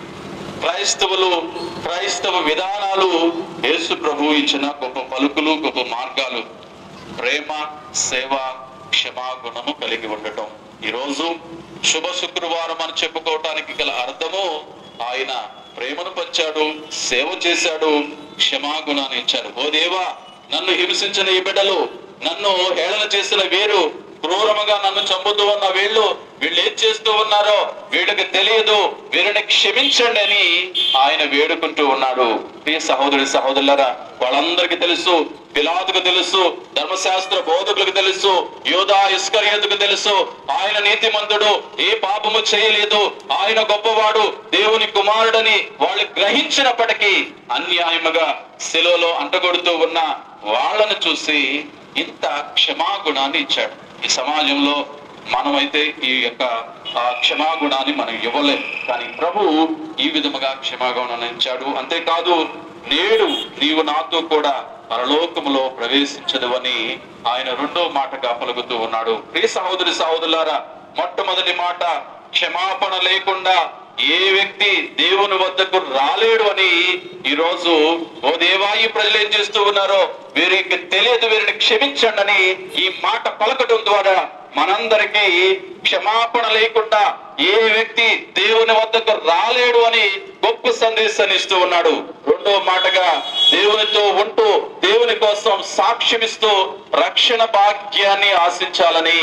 క్రైస్తవులు క్రైస్తవ విధానాలు యేసు ప్రభు ఇచ్చిన గొప్ప పలుకులు గొప్ప మార్గాలు ప్రేమ సేవ క్షమాగుణము కలిగి ఉండటం ఈరోజు శుభ శుక్రవారం అని చెప్పుకోవటానికి గల అర్థము ఆయన ప్రేమను పంచాడు సేవ చేశాడు క్షమాగుణాన్ని ఇచ్చాడు ఓ దేవా నన్ను హింసించిన ఈ బిడ్డలు నన్ను హేళన చేసిన వీరు క్రూరముగా నన్ను చంపుతూ ఉన్న వీళ్ళు వీళ్ళు ఏం చేస్తూ ఉన్నారో వీళ్ళకి తెలియదు వీరిని క్షమించండి అని ఆయన వేడుకుంటూ ఉన్నాడు ప్రియ సహోదరి సహోదరులరా వాళ్ళందరికీ తెలుసు పిలాతుకు తెలుసు ధర్మశాస్త్ర బోధకులకు తెలుసు యోధా ఇస్కర్యతుకు తెలుసు ఆయన నీతిమంతుడు ఏ పాపము చేయలేదు ఆయన గొప్పవాడు దేవుని కుమారుడని వాళ్ళు గ్రహించినప్పటికీ అన్యాయముగా శిలువలో అంటగొడుతూ ఉన్న వాళ్ళను చూసి ఇంత క్షమాగుణాన్ని ఇచ్చాడు ఈ సమాజంలో మనమైతే ఈ యొక్క ఆ క్షమాగుణాన్ని మనం ఇవ్వలేం కానీ ప్రభు ఈ విధముగా క్షమాగుణాన్ని ఇచ్చాడు అంతేకాదు నేడు నీవు నాతో కూడా పరలోకములో ప్రవేశించదు అని ఆయన రెండో మాటగా పలుకుతూ ఉన్నాడు ప్రియ సహోదరి సహోదరులారా మొట్టమొదటి మాట క్షమాపణ లేకుండా ఏ వ్యక్తి దేవుని వద్దకు రాలేడు అని ఈ రోజు ఓ దేవా ఈ ప్రజలు ఏం చేస్తూ ఉన్నారో వీరికి తెలియదు వీరిని క్షమించండి అని ఈ మాట పలకటం ద్వారా మనందరికీ క్షమాపణ లేకుండా ఏ వ్యక్తి దేవుని వద్దకు రాలేడు అని గొప్ప సందేశాన్ని ఇస్తూ ఉన్నాడు రెండో మాటగా దేవునితో ఉంటూ దేవుని కోసం సాక్ష్యమిస్తూ రక్షణ భాగ్యాన్ని ఆశించాలని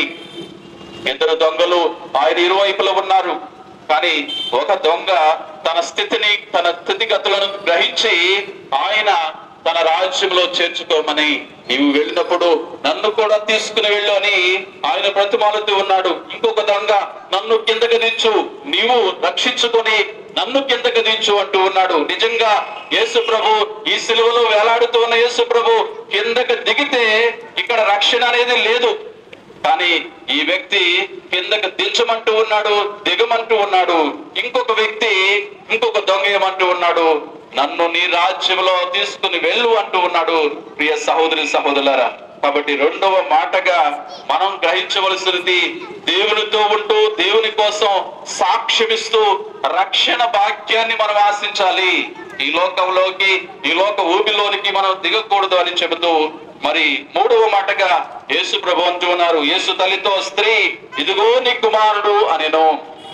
ఇద్దరు దొంగలు ఆయన ఇరువైపులో ఉన్నారు కానీ ఒక దొంగ తన స్థితిని తన స్థితిగతులను గ్రహించి ఆయన తన రాజ్యంలో చేర్చుకోమని నీవు వెళ్ళినప్పుడు నన్ను కూడా తీసుకుని వెళ్ళు అని ఆయన బ్రతిమాలుతూ ఉన్నాడు ఇంకొక దొంగ నన్ను కిందకి దించు నీవు రక్షించుకొని నన్ను కిందకి దించు అంటూ ఉన్నాడు నిజంగా యేసు ప్రభు ఈ సిలువలో వేలాడుతూ ఉన్న యేసు ప్రభు కిందకి దిగితే ఇక్కడ రక్షణ అనేది లేదు కానీ ఈ వ్యక్తి కిందకు దించమంటూ ఉన్నాడు దిగమంటూ ఉన్నాడు ఇంకొక వ్యక్తి ఇంకొక దొంగ ఏమంటూ ఉన్నాడు నన్ను నీ రాజ్యంలో తీసుకుని వెళ్ళు అంటూ ఉన్నాడు ప్రియ సహోదరి సహోదరులారా కాబట్టి రెండవ మాటగా మనం గ్రహించవలసినది దేవునితో ఉంటూ దేవుని కోసం సాక్ష్యమిస్తూ రక్షణ భాగ్యాన్ని మనం ఆశించాలి ఈ లోకంలోకి ఈ లోక ఊపిలోనికి మనం దిగకూడదు అని చెబుతూ మరి మూడవ మాటగా యేసు ప్రభు అంటూ ఉన్నారు యేసు తల్లితో స్త్రీ ఇదిగో నీ కుమారుడు అనెను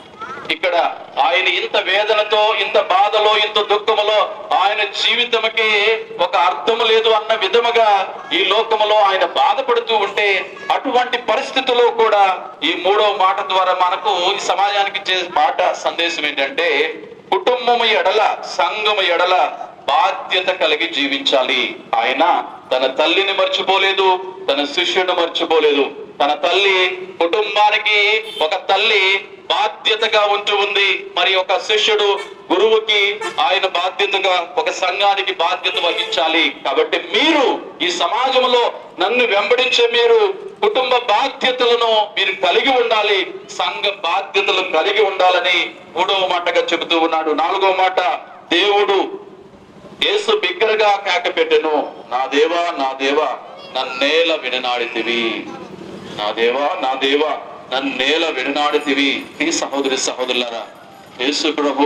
ఇక్కడ ఆయన ఇంత వేదనతో ఇంత బాధలో ఇంత దుఃఖములో ఆయన జీవితముకి ఒక అర్థము లేదు అన్న విధముగా ఈ లోకములో ఆయన బాధపడుతూ ఉంటే అటువంటి పరిస్థితుల్లో కూడా ఈ మూడో మాట ద్వారా మనకు ఈ సమాజానికి ఇచ్చే మాట సందేశం ఏంటంటే కుటుంబము ఎడల సంఘము ఎడల బాధ్యత కలిగి జీవించాలి ఆయన తన తల్లిని మర్చిపోలేదు తన శిష్యుడు మర్చిపోలేదు తన తల్లి కుటుంబానికి ఒక తల్లి బాధ్యతగా ఉంటూ ఉంది మరి ఒక శిష్యుడు గురువుకి ఆయన బాధ్యతగా ఒక సంఘానికి బాధ్యత వహించాలి కాబట్టి మీరు ఈ సమాజంలో నన్ను వెంబడించే మీరు కుటుంబ బాధ్యతలను మీరు కలిగి ఉండాలి సంఘ బాధ్యతలు కలిగి ఉండాలని మూడవ మాటగా చెబుతూ ఉన్నాడు నాలుగవ మాట దేవుడు యేసు బిగ్గరగా కేక పెట్టెను నా దేవా నా దేవా నన్నేల విననాడితివి నా దేవా నా దేవా నన్నేల విననాడితివి ఈ సహోదరి సహోదరులారా యేసు ప్రభు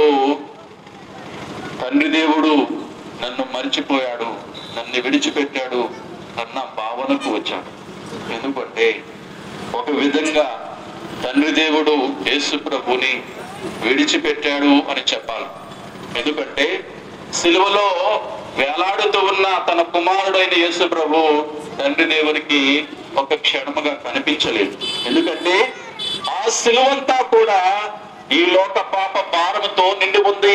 తండ్రి దేవుడు నన్ను మర్చిపోయాడు నన్ను విడిచిపెట్టాడు అన్న భావనకు వచ్చాడు ఎందుకంటే ఒక విధంగా తండ్రి దేవుడు యేసు ప్రభుని విడిచిపెట్టాడు అని చెప్పాలి ఎందుకంటే సిలువలో వేలాడుతూ ఉన్న తన కుమారుడైన యేసు ప్రభు తండ్రి దేవునికి ఒక క్షణముగా కనిపించలేదు ఎందుకంటే ఆ సిలువంతా కూడా ఈ లోక పాప భారముతో నిండి ఉంది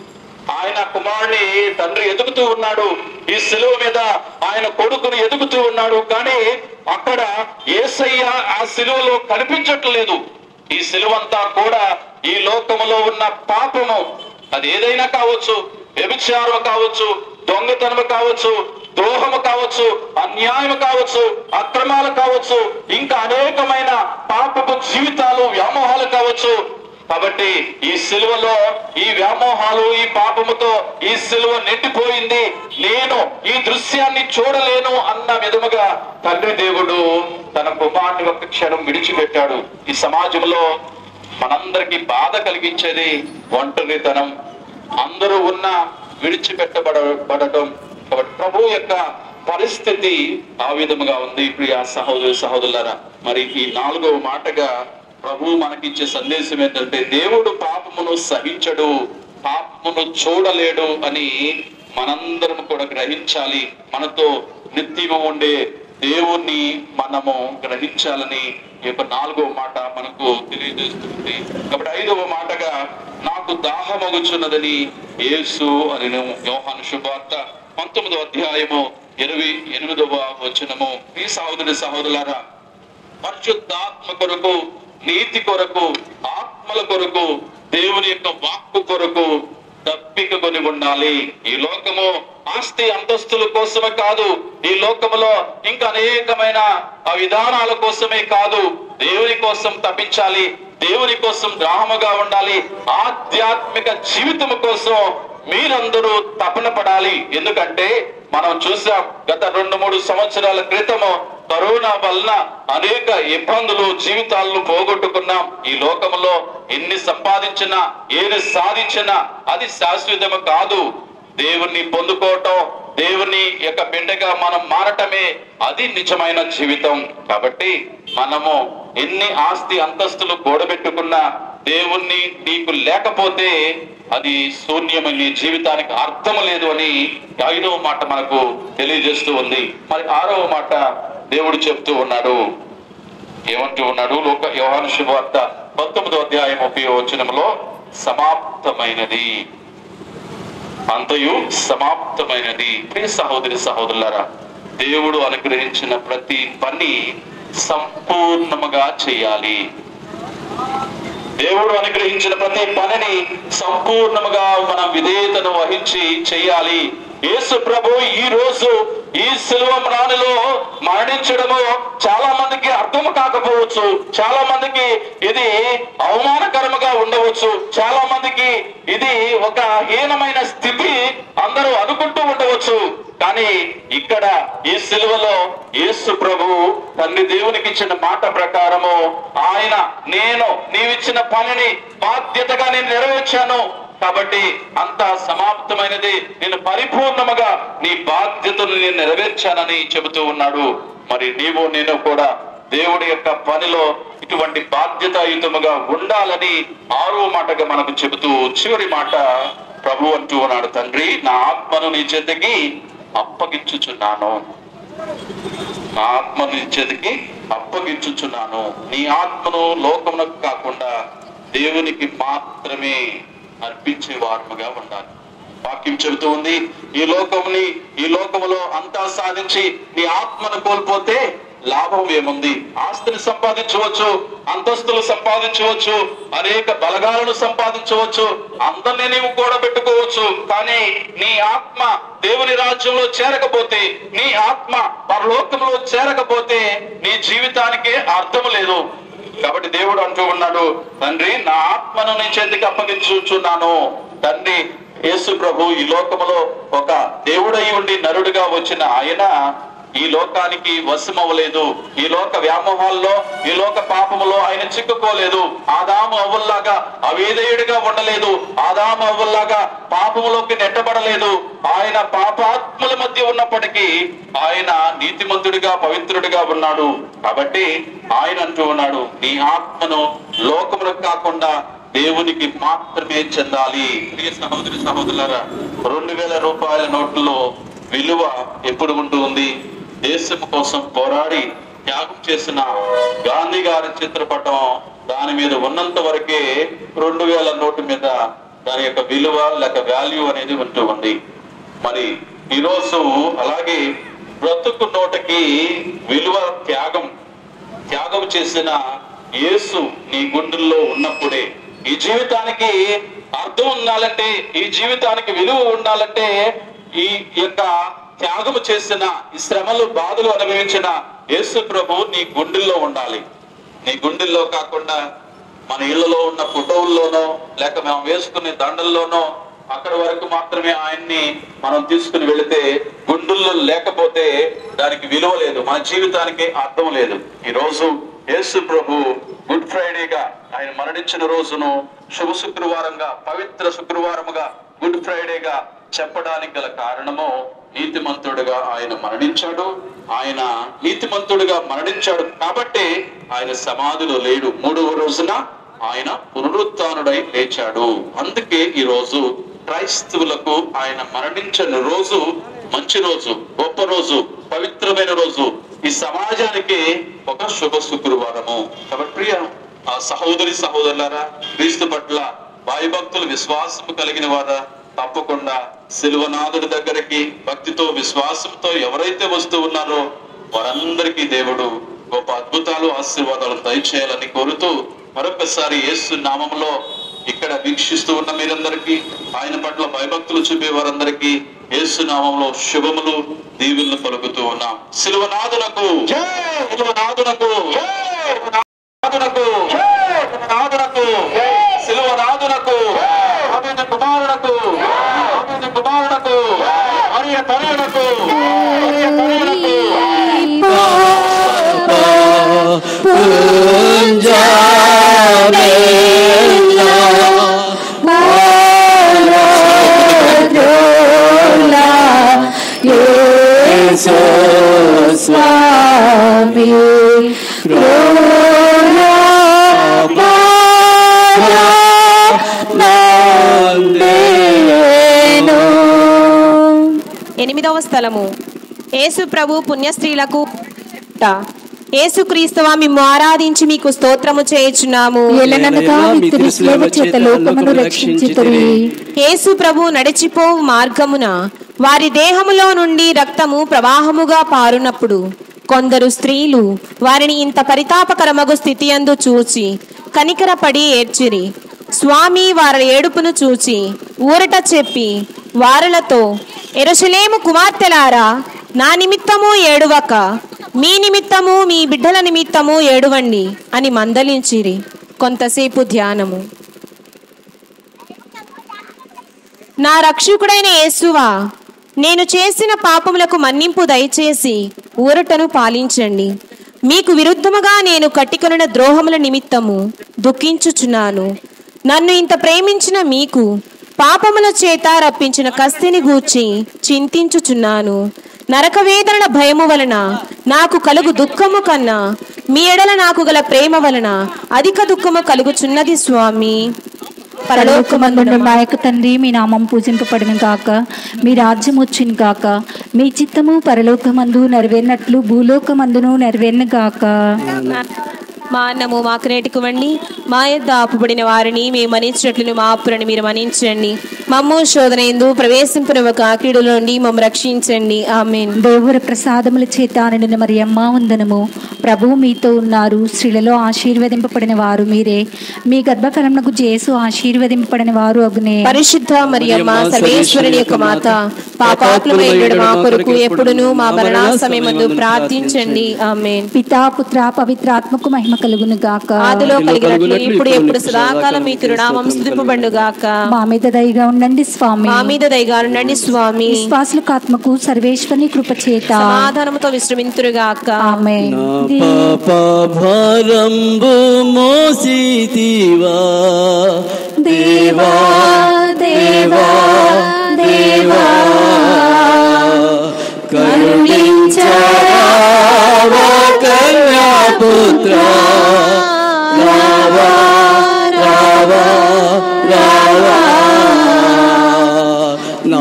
ఆయన కుమారుని తండ్రి ఎదుగుతూ ఉన్నాడు ఈ సిలువ మీద ఆయన కొడుకుని ఎదుగుతూ ఉన్నాడు కానీ అక్కడ ఏసయ్య ఆ సిలువలో కనిపించట్లేదు ఈ సిలువంతా కూడా ఈ లోకములో ఉన్న పాపము అది ఏదైనా కావచ్చు వ్యభిచారం కావచ్చు దొంగతనము కావచ్చు ద్రోహము కావచ్చు అన్యాయం కావచ్చు అక్రమాలు కావచ్చు ఇంకా అనేకమైన పాపపు జీవితాలు వ్యామోహాలు కావచ్చు కాబట్టి ఈ సిలువలో ఈ వ్యామోహాలు ఈ పాపముతో ఈ సిలువ నిండిపోయింది నేను ఈ దృశ్యాన్ని చూడలేను అన్న విధముగా తండ్రి దేవుడు తన కుమారుని ఒక క్షణం విడిచిపెట్టాడు ఈ సమాజంలో మనందరికి బాధ కలిగించేది ఒంటరితనం అందరూ ఉన్న విడిచిపెట్టబడబడటం కాబట్టి ప్రభు యొక్క పరిస్థితి ఆ విధముగా ఉంది ప్రియ సహోదరు సహోదరులారా మరి ఈ నాలుగవ మాటగా ప్రభు మనకిచ్చే సందేశం ఏంటంటే దేవుడు పాపమును సహించడు పాపమును చూడలేడు అని మనందరం కూడా గ్రహించాలి మనతో నిత్యము ఉండే దేవుణ్ణి మనము గ్రహించాలని ఈ యొక్క నాలుగవ మాట మనకు తెలియజేస్తుంది కాబట్టి ఐదవ మాటగా నాకు దాహమగుచున్నదని యేసు అని యోహాను శుభార్త పంతొమ్మిదవ అధ్యాయము ఇరవై ఎనిమిదవ వచనము ఈ సహోదరి సహోదరులారా పరిశుద్ధాత్మ కొరకు నీతి కొరకు ఆత్మల కొరకు దేవుని యొక్క వాక్కు కొరకు దప్పిక కొని ఉండాలి ఈ లోకము ఆస్తి అంతస్తుల కోసమే కాదు ఈ లోకములో ఇంకా అనేకమైన ఆ విధానాల కోసమే కాదు దేవుని కోసం తప్పించాలి దేవుని కోసం గ్రామగా ఉండాలి ఆధ్యాత్మిక జీవితం కోసం మీరందరూ తపన పడాలి ఎందుకంటే మనం చూసాం గత రెండు మూడు సంవత్సరాల క్రితము కరోనా వలన అనేక ఇబ్బందులు జీవితాలను పోగొట్టుకున్నాం ఈ లోకములో ఎన్ని సంపాదించినా ఏది సాధించినా అది శాశ్వతము కాదు దేవుణ్ణి పొందుకోవటం దేవుని యొక్క బిడ్డగా మనం మారటమే అది నిజమైన జీవితం కాబట్టి మనము ఎన్ని ఆస్తి అంతస్తులు కూడబెట్టుకున్నా దేవుణ్ణి నీకు లేకపోతే అది శూన్యము నీ జీవితానికి అర్థం లేదు అని ఐదవ మాట మనకు తెలియజేస్తూ ఉంది మరి ఆరవ మాట దేవుడు చెప్తూ ఉన్నాడు ఏమంటూ ఉన్నాడు లోక యోహాను శుభవార్త పంతొమ్మిదో అధ్యాయం ముప్పై వచనంలో సమాప్తమైనది అంతయు సమాప్తమైనది ప్రియ సహోదరి సహోదరులారా దేవుడు అనుగ్రహించిన ప్రతి పని సంపూర్ణముగా చేయాలి దేవుడు అనుగ్రహించిన ప్రతి పనిని సంపూర్ణముగా మనం విధేయతను వహించి చేయాలి యేసు ప్రభు ఈ రోజు ఈ శిలువ మ్రాణిలో మరణించడము చాలా మందికి అర్థం కాకపోవచ్చు చాలా మందికి ఇది అవమానకరముగా ఉండవచ్చు చాలా మందికి ఇది ఒక హీనమైన స్థితి అందరూ అనుకుంటూ ఉండవచ్చు కానీ ఇక్కడ ఈ సిలువలో యేసు ప్రభు తండ్రి దేవునికి ఇచ్చిన మాట ప్రకారము ఆయన నేను నీవిచ్చిన పనిని బాధ్యతగా నేను నెరవేర్చాను కాబట్టి అంత సమాప్తమైనది నేను పరిపూర్ణముగా నీ బాధ్యతను నేను నెరవేర్చానని చెబుతూ ఉన్నాడు మరి నీవు నేను కూడా దేవుడి యొక్క పనిలో ఇటువంటి బాధ్యతాయుతముగా ఉండాలని ఆరో మాటగా మనకు చెబుతూ చివరి మాట ప్రభు అంటూ ఉన్నాడు తండ్రి నా ఆత్మను నీ చేతికి అప్పగించుచున్నాను నా ఆత్మను నీ చేతికి అప్పగించుచున్నాను నీ ఆత్మను లోకమునకు కాకుండా దేవునికి మాత్రమే అర్పించే వారముగా ఉండాలి వాక్యం చెబుతూ ఉంది ఈ లోకముని ఈ లోకములో అంతా సాధించి నీ ఆత్మను కోల్పోతే లాభం ఏముంది ఆస్తిని సంపాదించవచ్చు అంతస్తులు సంపాదించవచ్చు అనేక బలగాలను సంపాదించవచ్చు అందరినీ నీవు కూడబెట్టుకోవచ్చు కానీ నీ ఆత్మ దేవుని రాజ్యంలో చేరకపోతే నీ ఆత్మ పరలోకంలో చేరకపోతే నీ జీవితానికి అర్థం లేదు కాబట్టి దేవుడు అంటూ ఉన్నాడు తండ్రి నా ఆత్మను నీ చేతికి అప్పగించుచున్నాను తండ్రి యేసు ప్రభు ఈ లోకములో ఒక దేవుడై ఉండి నరుడిగా వచ్చిన ఆయన ఈ లోకానికి వశమవ్వలేదు ఈ లోక వ్యామోహాల్లో ఈ లోక పాపములో ఆయన చిక్కుకోలేదు ఆదాము అవ్వల్లాగా అవేదయుడిగా ఉండలేదు ఆదాము అవ్వల్లాగా పాపములోకి నెట్టబడలేదు ఆయన పాపాత్మల మధ్య ఉన్నప్పటికీ ఆయన నీతిమంతుడిగా పవిత్రుడిగా ఉన్నాడు కాబట్టి ఆయన అంటూ ఉన్నాడు నీ ఆత్మను లోకములకు కాకుండా దేవునికి మాత్రమే చెందాలి ప్రియ సహోదరి సహోదరులారా రెండు వేల రూపాయల నోట్లలో విలువ ఎప్పుడు ఉంటూ ఉంది దేశం కోసం పోరాడి త్యాగం చేసిన గాంధీ గారి చిత్రపటం దాని మీద ఉన్నంత వరకే రెండు వేల నోటు మీద దాని యొక్క విలువ లేక వాల్యూ అనేది ఉంటూ ఉంది మరి ఈరోజు అలాగే బ్రతుకు నోటకి విలువ త్యాగం త్యాగం చేసిన యేసు నీ గుండెల్లో ఉన్నప్పుడే ఈ జీవితానికి అర్థం ఉండాలంటే ఈ జీవితానికి విలువ ఉండాలంటే ఈ యొక్క త్యాగము చేసిన ఈ శ్రమలు బాధలు అనుభవించిన యేసు ప్రభు నీ గుండెల్లో ఉండాలి నీ గుండెల్లో కాకుండా మన ఇళ్లలో ఉన్న ఫోటోల్లోనో లేక మనం వేసుకునే దండల్లోనో అక్కడ వరకు మాత్రమే ఆయన్ని మనం తీసుకుని వెళితే గుండెల్లో లేకపోతే దానికి విలువ లేదు మన జీవితానికి అర్థం లేదు ఈ రోజు యేసు ప్రభు గుడ్ ఫ్రైడేగా ఆయన మరణించిన రోజును శుభ శుక్రవారంగా పవిత్ర శుక్రవారముగా గుడ్ ఫ్రైడేగా చెప్పడానికి గల కారణము నీతిమంతుడుగా ఆయన మరణించాడు ఆయన నీతిమంతుడుగా మరణించాడు కాబట్టి ఆయన సమాధిలో లేడు మూడవ రోజున ఆయన పునరుత్నుడై లేచాడు అందుకే ఈ రోజు క్రైస్తవులకు ఆయన మరణించిన రోజు మంచి రోజు గొప్ప రోజు పవిత్రమైన రోజు ఈ సమాజానికి ఒక శుభ శుక్రవారము కాబట్టి ప్రియ ఆ సహోదరి సహోదరులారా క్రీస్తు పట్ల భయభక్తులు విశ్వాసము కలిగిన వారా తప్పకుండా శిలువనాథుడి దగ్గరికి భక్తితో విశ్వాసంతో ఎవరైతే వస్తూ ఉన్నారో వారందరికీ దేవుడు గొప్ప అద్భుతాలు ఆశీర్వాదాలు దయచేయాలని కోరుతూ మరొకసారి యేసు నామంలో ఇక్కడ వీక్షిస్తూ ఉన్న మీరందరికీ ఆయన పట్ల భయభక్తులు చూపే వారందరికీ యేసు నామంలో శుభములు దీవులను పలుకుతూ ఉన్నాం శిలువనాథునకు శిలువనాథునకు నాథునకు నాథునకు శిలువనాథునకు ఆమెన కుమారునకు ఆమెన కుమారునకు మరియ తనయునకు మరియ తనయునకు స్వామి ఎనిమిదవ స్థలము యేసు ప్రభు పుణ్యస్త్రీలకు యేసు క్రీస్తువా మేము ఆరాధించి మీకు స్తోత్రము చేయుచున్నాము ఎలననగా మీ తిరుస్లేవ చేత లోకమును రక్షించితిరి. యేసు ప్రభు నడిచిపోవు మార్గమున వారి దేహములో నుండి రక్తము ప్రవాహముగా పారునప్పుడు కొందరు స్త్రీలు వారిని ఇంత పరితాపకరమగు స్థితి అందు చూచి కనికరపడి ఏడ్చిరి స్వామి వారి ఏడుపును చూచి ఊరట చెప్పి వారులతో ఎరుసలేము కుమార్తెలారా నా నిమిత్తము ఏడువక మీ నిమిత్తము మీ బిడ్డల నిమిత్తము ఏడువండి అని మందలించిరి కొంతసేపు ధ్యానము నా రక్షకుడైన యేసువా నేను చేసిన పాపములకు మన్నింపు దయచేసి ఊరటను పాలించండి మీకు విరుద్ధముగా నేను కట్టికొనిన ద్రోహముల నిమిత్తము దుఃఖించుచున్నాను నన్ను ఇంత ప్రేమించిన మీకు పాపముల చేత రప్పించిన కస్తిని గూర్చి చింతించుచున్నాను నరక వేదన భయము వలన నాకు కలుగు దుఃఖము కన్నా మీ ఎడల నాకు గల ప్రేమ వలన అధిక దుఃఖము కలుగుచున్నది స్వామి పరలోకమందున్న మా యొక్క తండ్రి మీ నామం పూజింపబడిన గాక మీ రాజ్యం వచ్చిన గాక మీ చిత్తము పరలోకమందు నెరవేరినట్లు భూలోకమందును నెరవేరిన గాక మా అన్నము మాకు నేటికివ్వండి మా యొద్ద ఆపుబడిన వారిని మేము మన్నించినట్లు మా అప్పులను మీరు మన్నించండి మమ్ము శోధన ఎందు ప్రవేశింపున కాకిడుల నుండి మమ్మ రక్షించండి ఆమెన్ దేవుని ప్రసాదముల చేత నిండిన మరి అమ్మ వందనము ప్రభువు మీతో ఉన్నారు స్త్రీలలో ఆశీర్వదింపబడిన వారు మీరే మీ గర్భఫలమునకు జేసు ఆశీర్వదింపబడిన వారు అగునే పరిశుద్ధ మరియమ్మ సర్వేశ్వరుని యొక్క మాత పాపాత్మయుడు మా కొరకు ఎప్పుడును మా మరణ సమయమందు ప్రార్థించండి ఆమెన్ పితా పుత్ర పవిత్రాత్మకు మహిమ కలుగును గాక ఆదిలో కలిగినట్లు ఇప్పుడు ఎప్పుడు సదాకాలం మీ తిరునామం స్థుతింపబడును గాక మా మీద దయగా ఉండండి స్వామి మా మీద దయగా ఉండండి స్వామి విశ్వాసులకు ఆత్మకు సర్వేశ్వరుని కృప చేత సమాధానముతో విశ్రమింతురుగాక ఆమె పాపభారంబు మోసితివా దేవా దేవా దేవా కరుణించరావా కన్యాపుత్ర రావా రావా రావా నా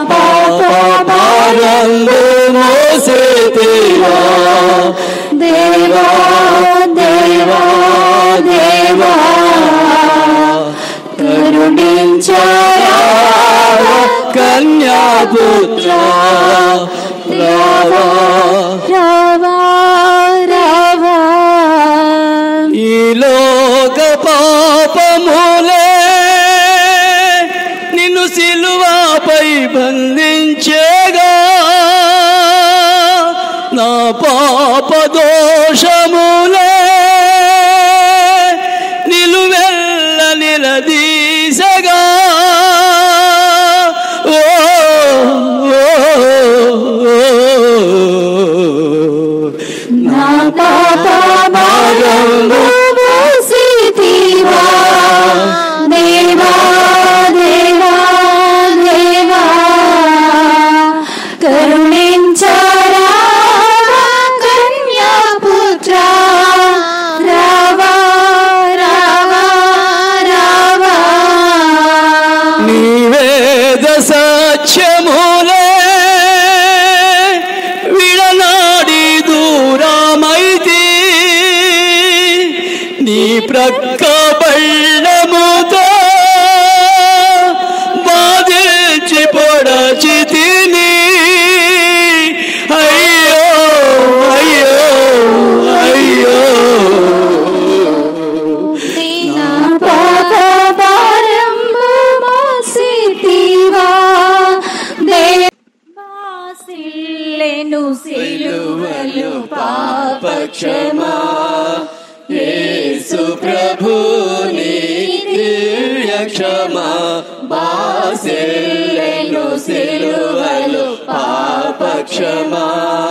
పాపభారంబు మోసితివా దేవా దేవా దేవా కరుణించరావా కన్యాపుత్ర రావా రావా రావా ఈ లోక పాపములే నిన్ను సిలువపై బంధించేగా నా పాప దోషములే నిలువెల్ల నిలదీసగా ఓ ఓ, ఓ, నా పాప భారము మోసితివా దేవా దేవా దేవా కరుణించరావా కన్యాపుత్ర రావా రావా రావా నీవేద సత్యములే విడనాడి దూరమైతి నీ ప్రక్క బళ్ళముతో బాధించి పొడచితిని అయ్యో అయ్యో అయ్యో నా పాప భారము మోసితివా దేవాసిల్లెను సిలువలు పాప క్షమా యేసు ప్రభుని దివ్య క్షమా బాసిల్లెను సిలువలు పాప క్షమా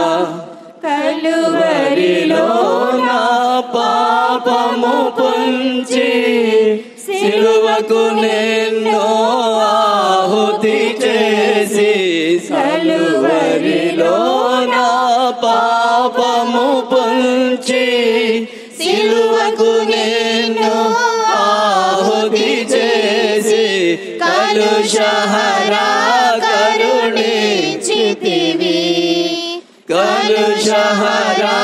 కలువరిలో నా పాపము పొంచి సిలువకు నిన్నో ఆహుతి చేసి కలువరిలో నా పాపము పొంచి సిలువకు నిన్నో ఆహుతి చేసి కలుషహరా కరుణించితివి కలుషహరా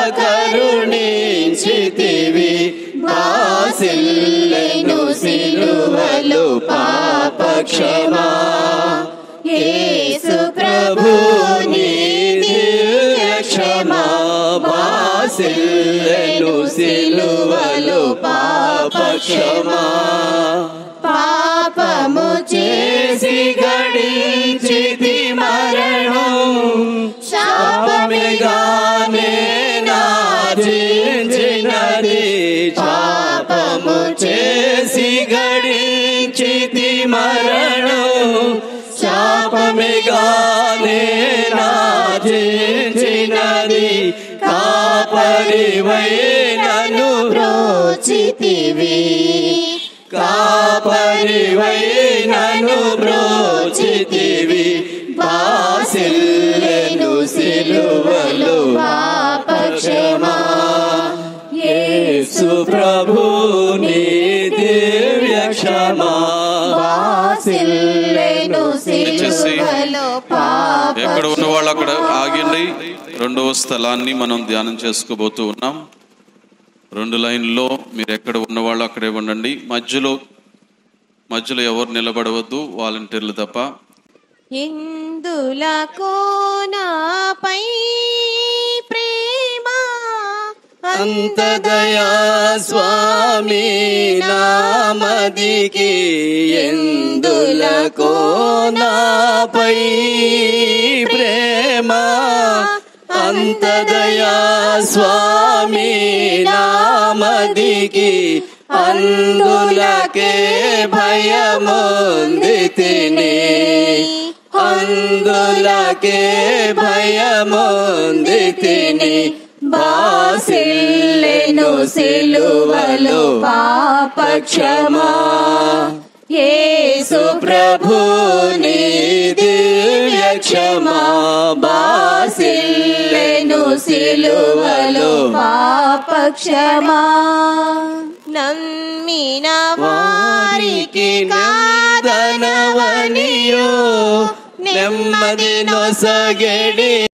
కరుణించితివి బాసిల్లెను సిలువలు పాప క్షమా యేసు ప్రభుని దివ్య క్షమా బాసిల్లెను సిలువలు పాప క్షమా పాపము చేసి గడించితి మరణం శాపమిగానే నాచించినది పాపము చేసి గడించితి మరణం శాపమిగానే నాచించినది కాపరివై నన్ను బ్రోచితివి కాపరివై నన్ను బ్రోచితివి బాసిల్లెను సిలువలు పాప క్షమా యేసు ప్రభుని దివ్య క్షమా బాసిల్లెను సిలువలు పాప ఎక్కడ ఉన్న వాళ్ళు అక్కడ ఆగండి రెండవ స్థలాన్ని మనం ధ్యానం చేసుకోబోతూ ఉన్నాం రెండు లైన్లో మీరు ఎక్కడ ఉన్నవాళ్ళు అక్కడే ఉండండి మధ్యలో మధ్యలో ఎవరు నిలబడవద్దు వాలంటీర్లు తప్ప ఎందులకో నాపై ప్రేమ అంతదయా స్వామి నామదికి ఎందులకో నాపై ప్రేమ అంతదయా స్వామి నామదికి అందులకే భయముంది తిని అందులకే భయముంది తిని బాసిల్లెను సిలువలు పాపక్షమా యేసు ప్రభుని దివ్య క్షమా బాసిల్లెను సిలువలు పాపక్షమా నమ్మిన వారికి కాదనవనియో నెమ్మది నొసగెడి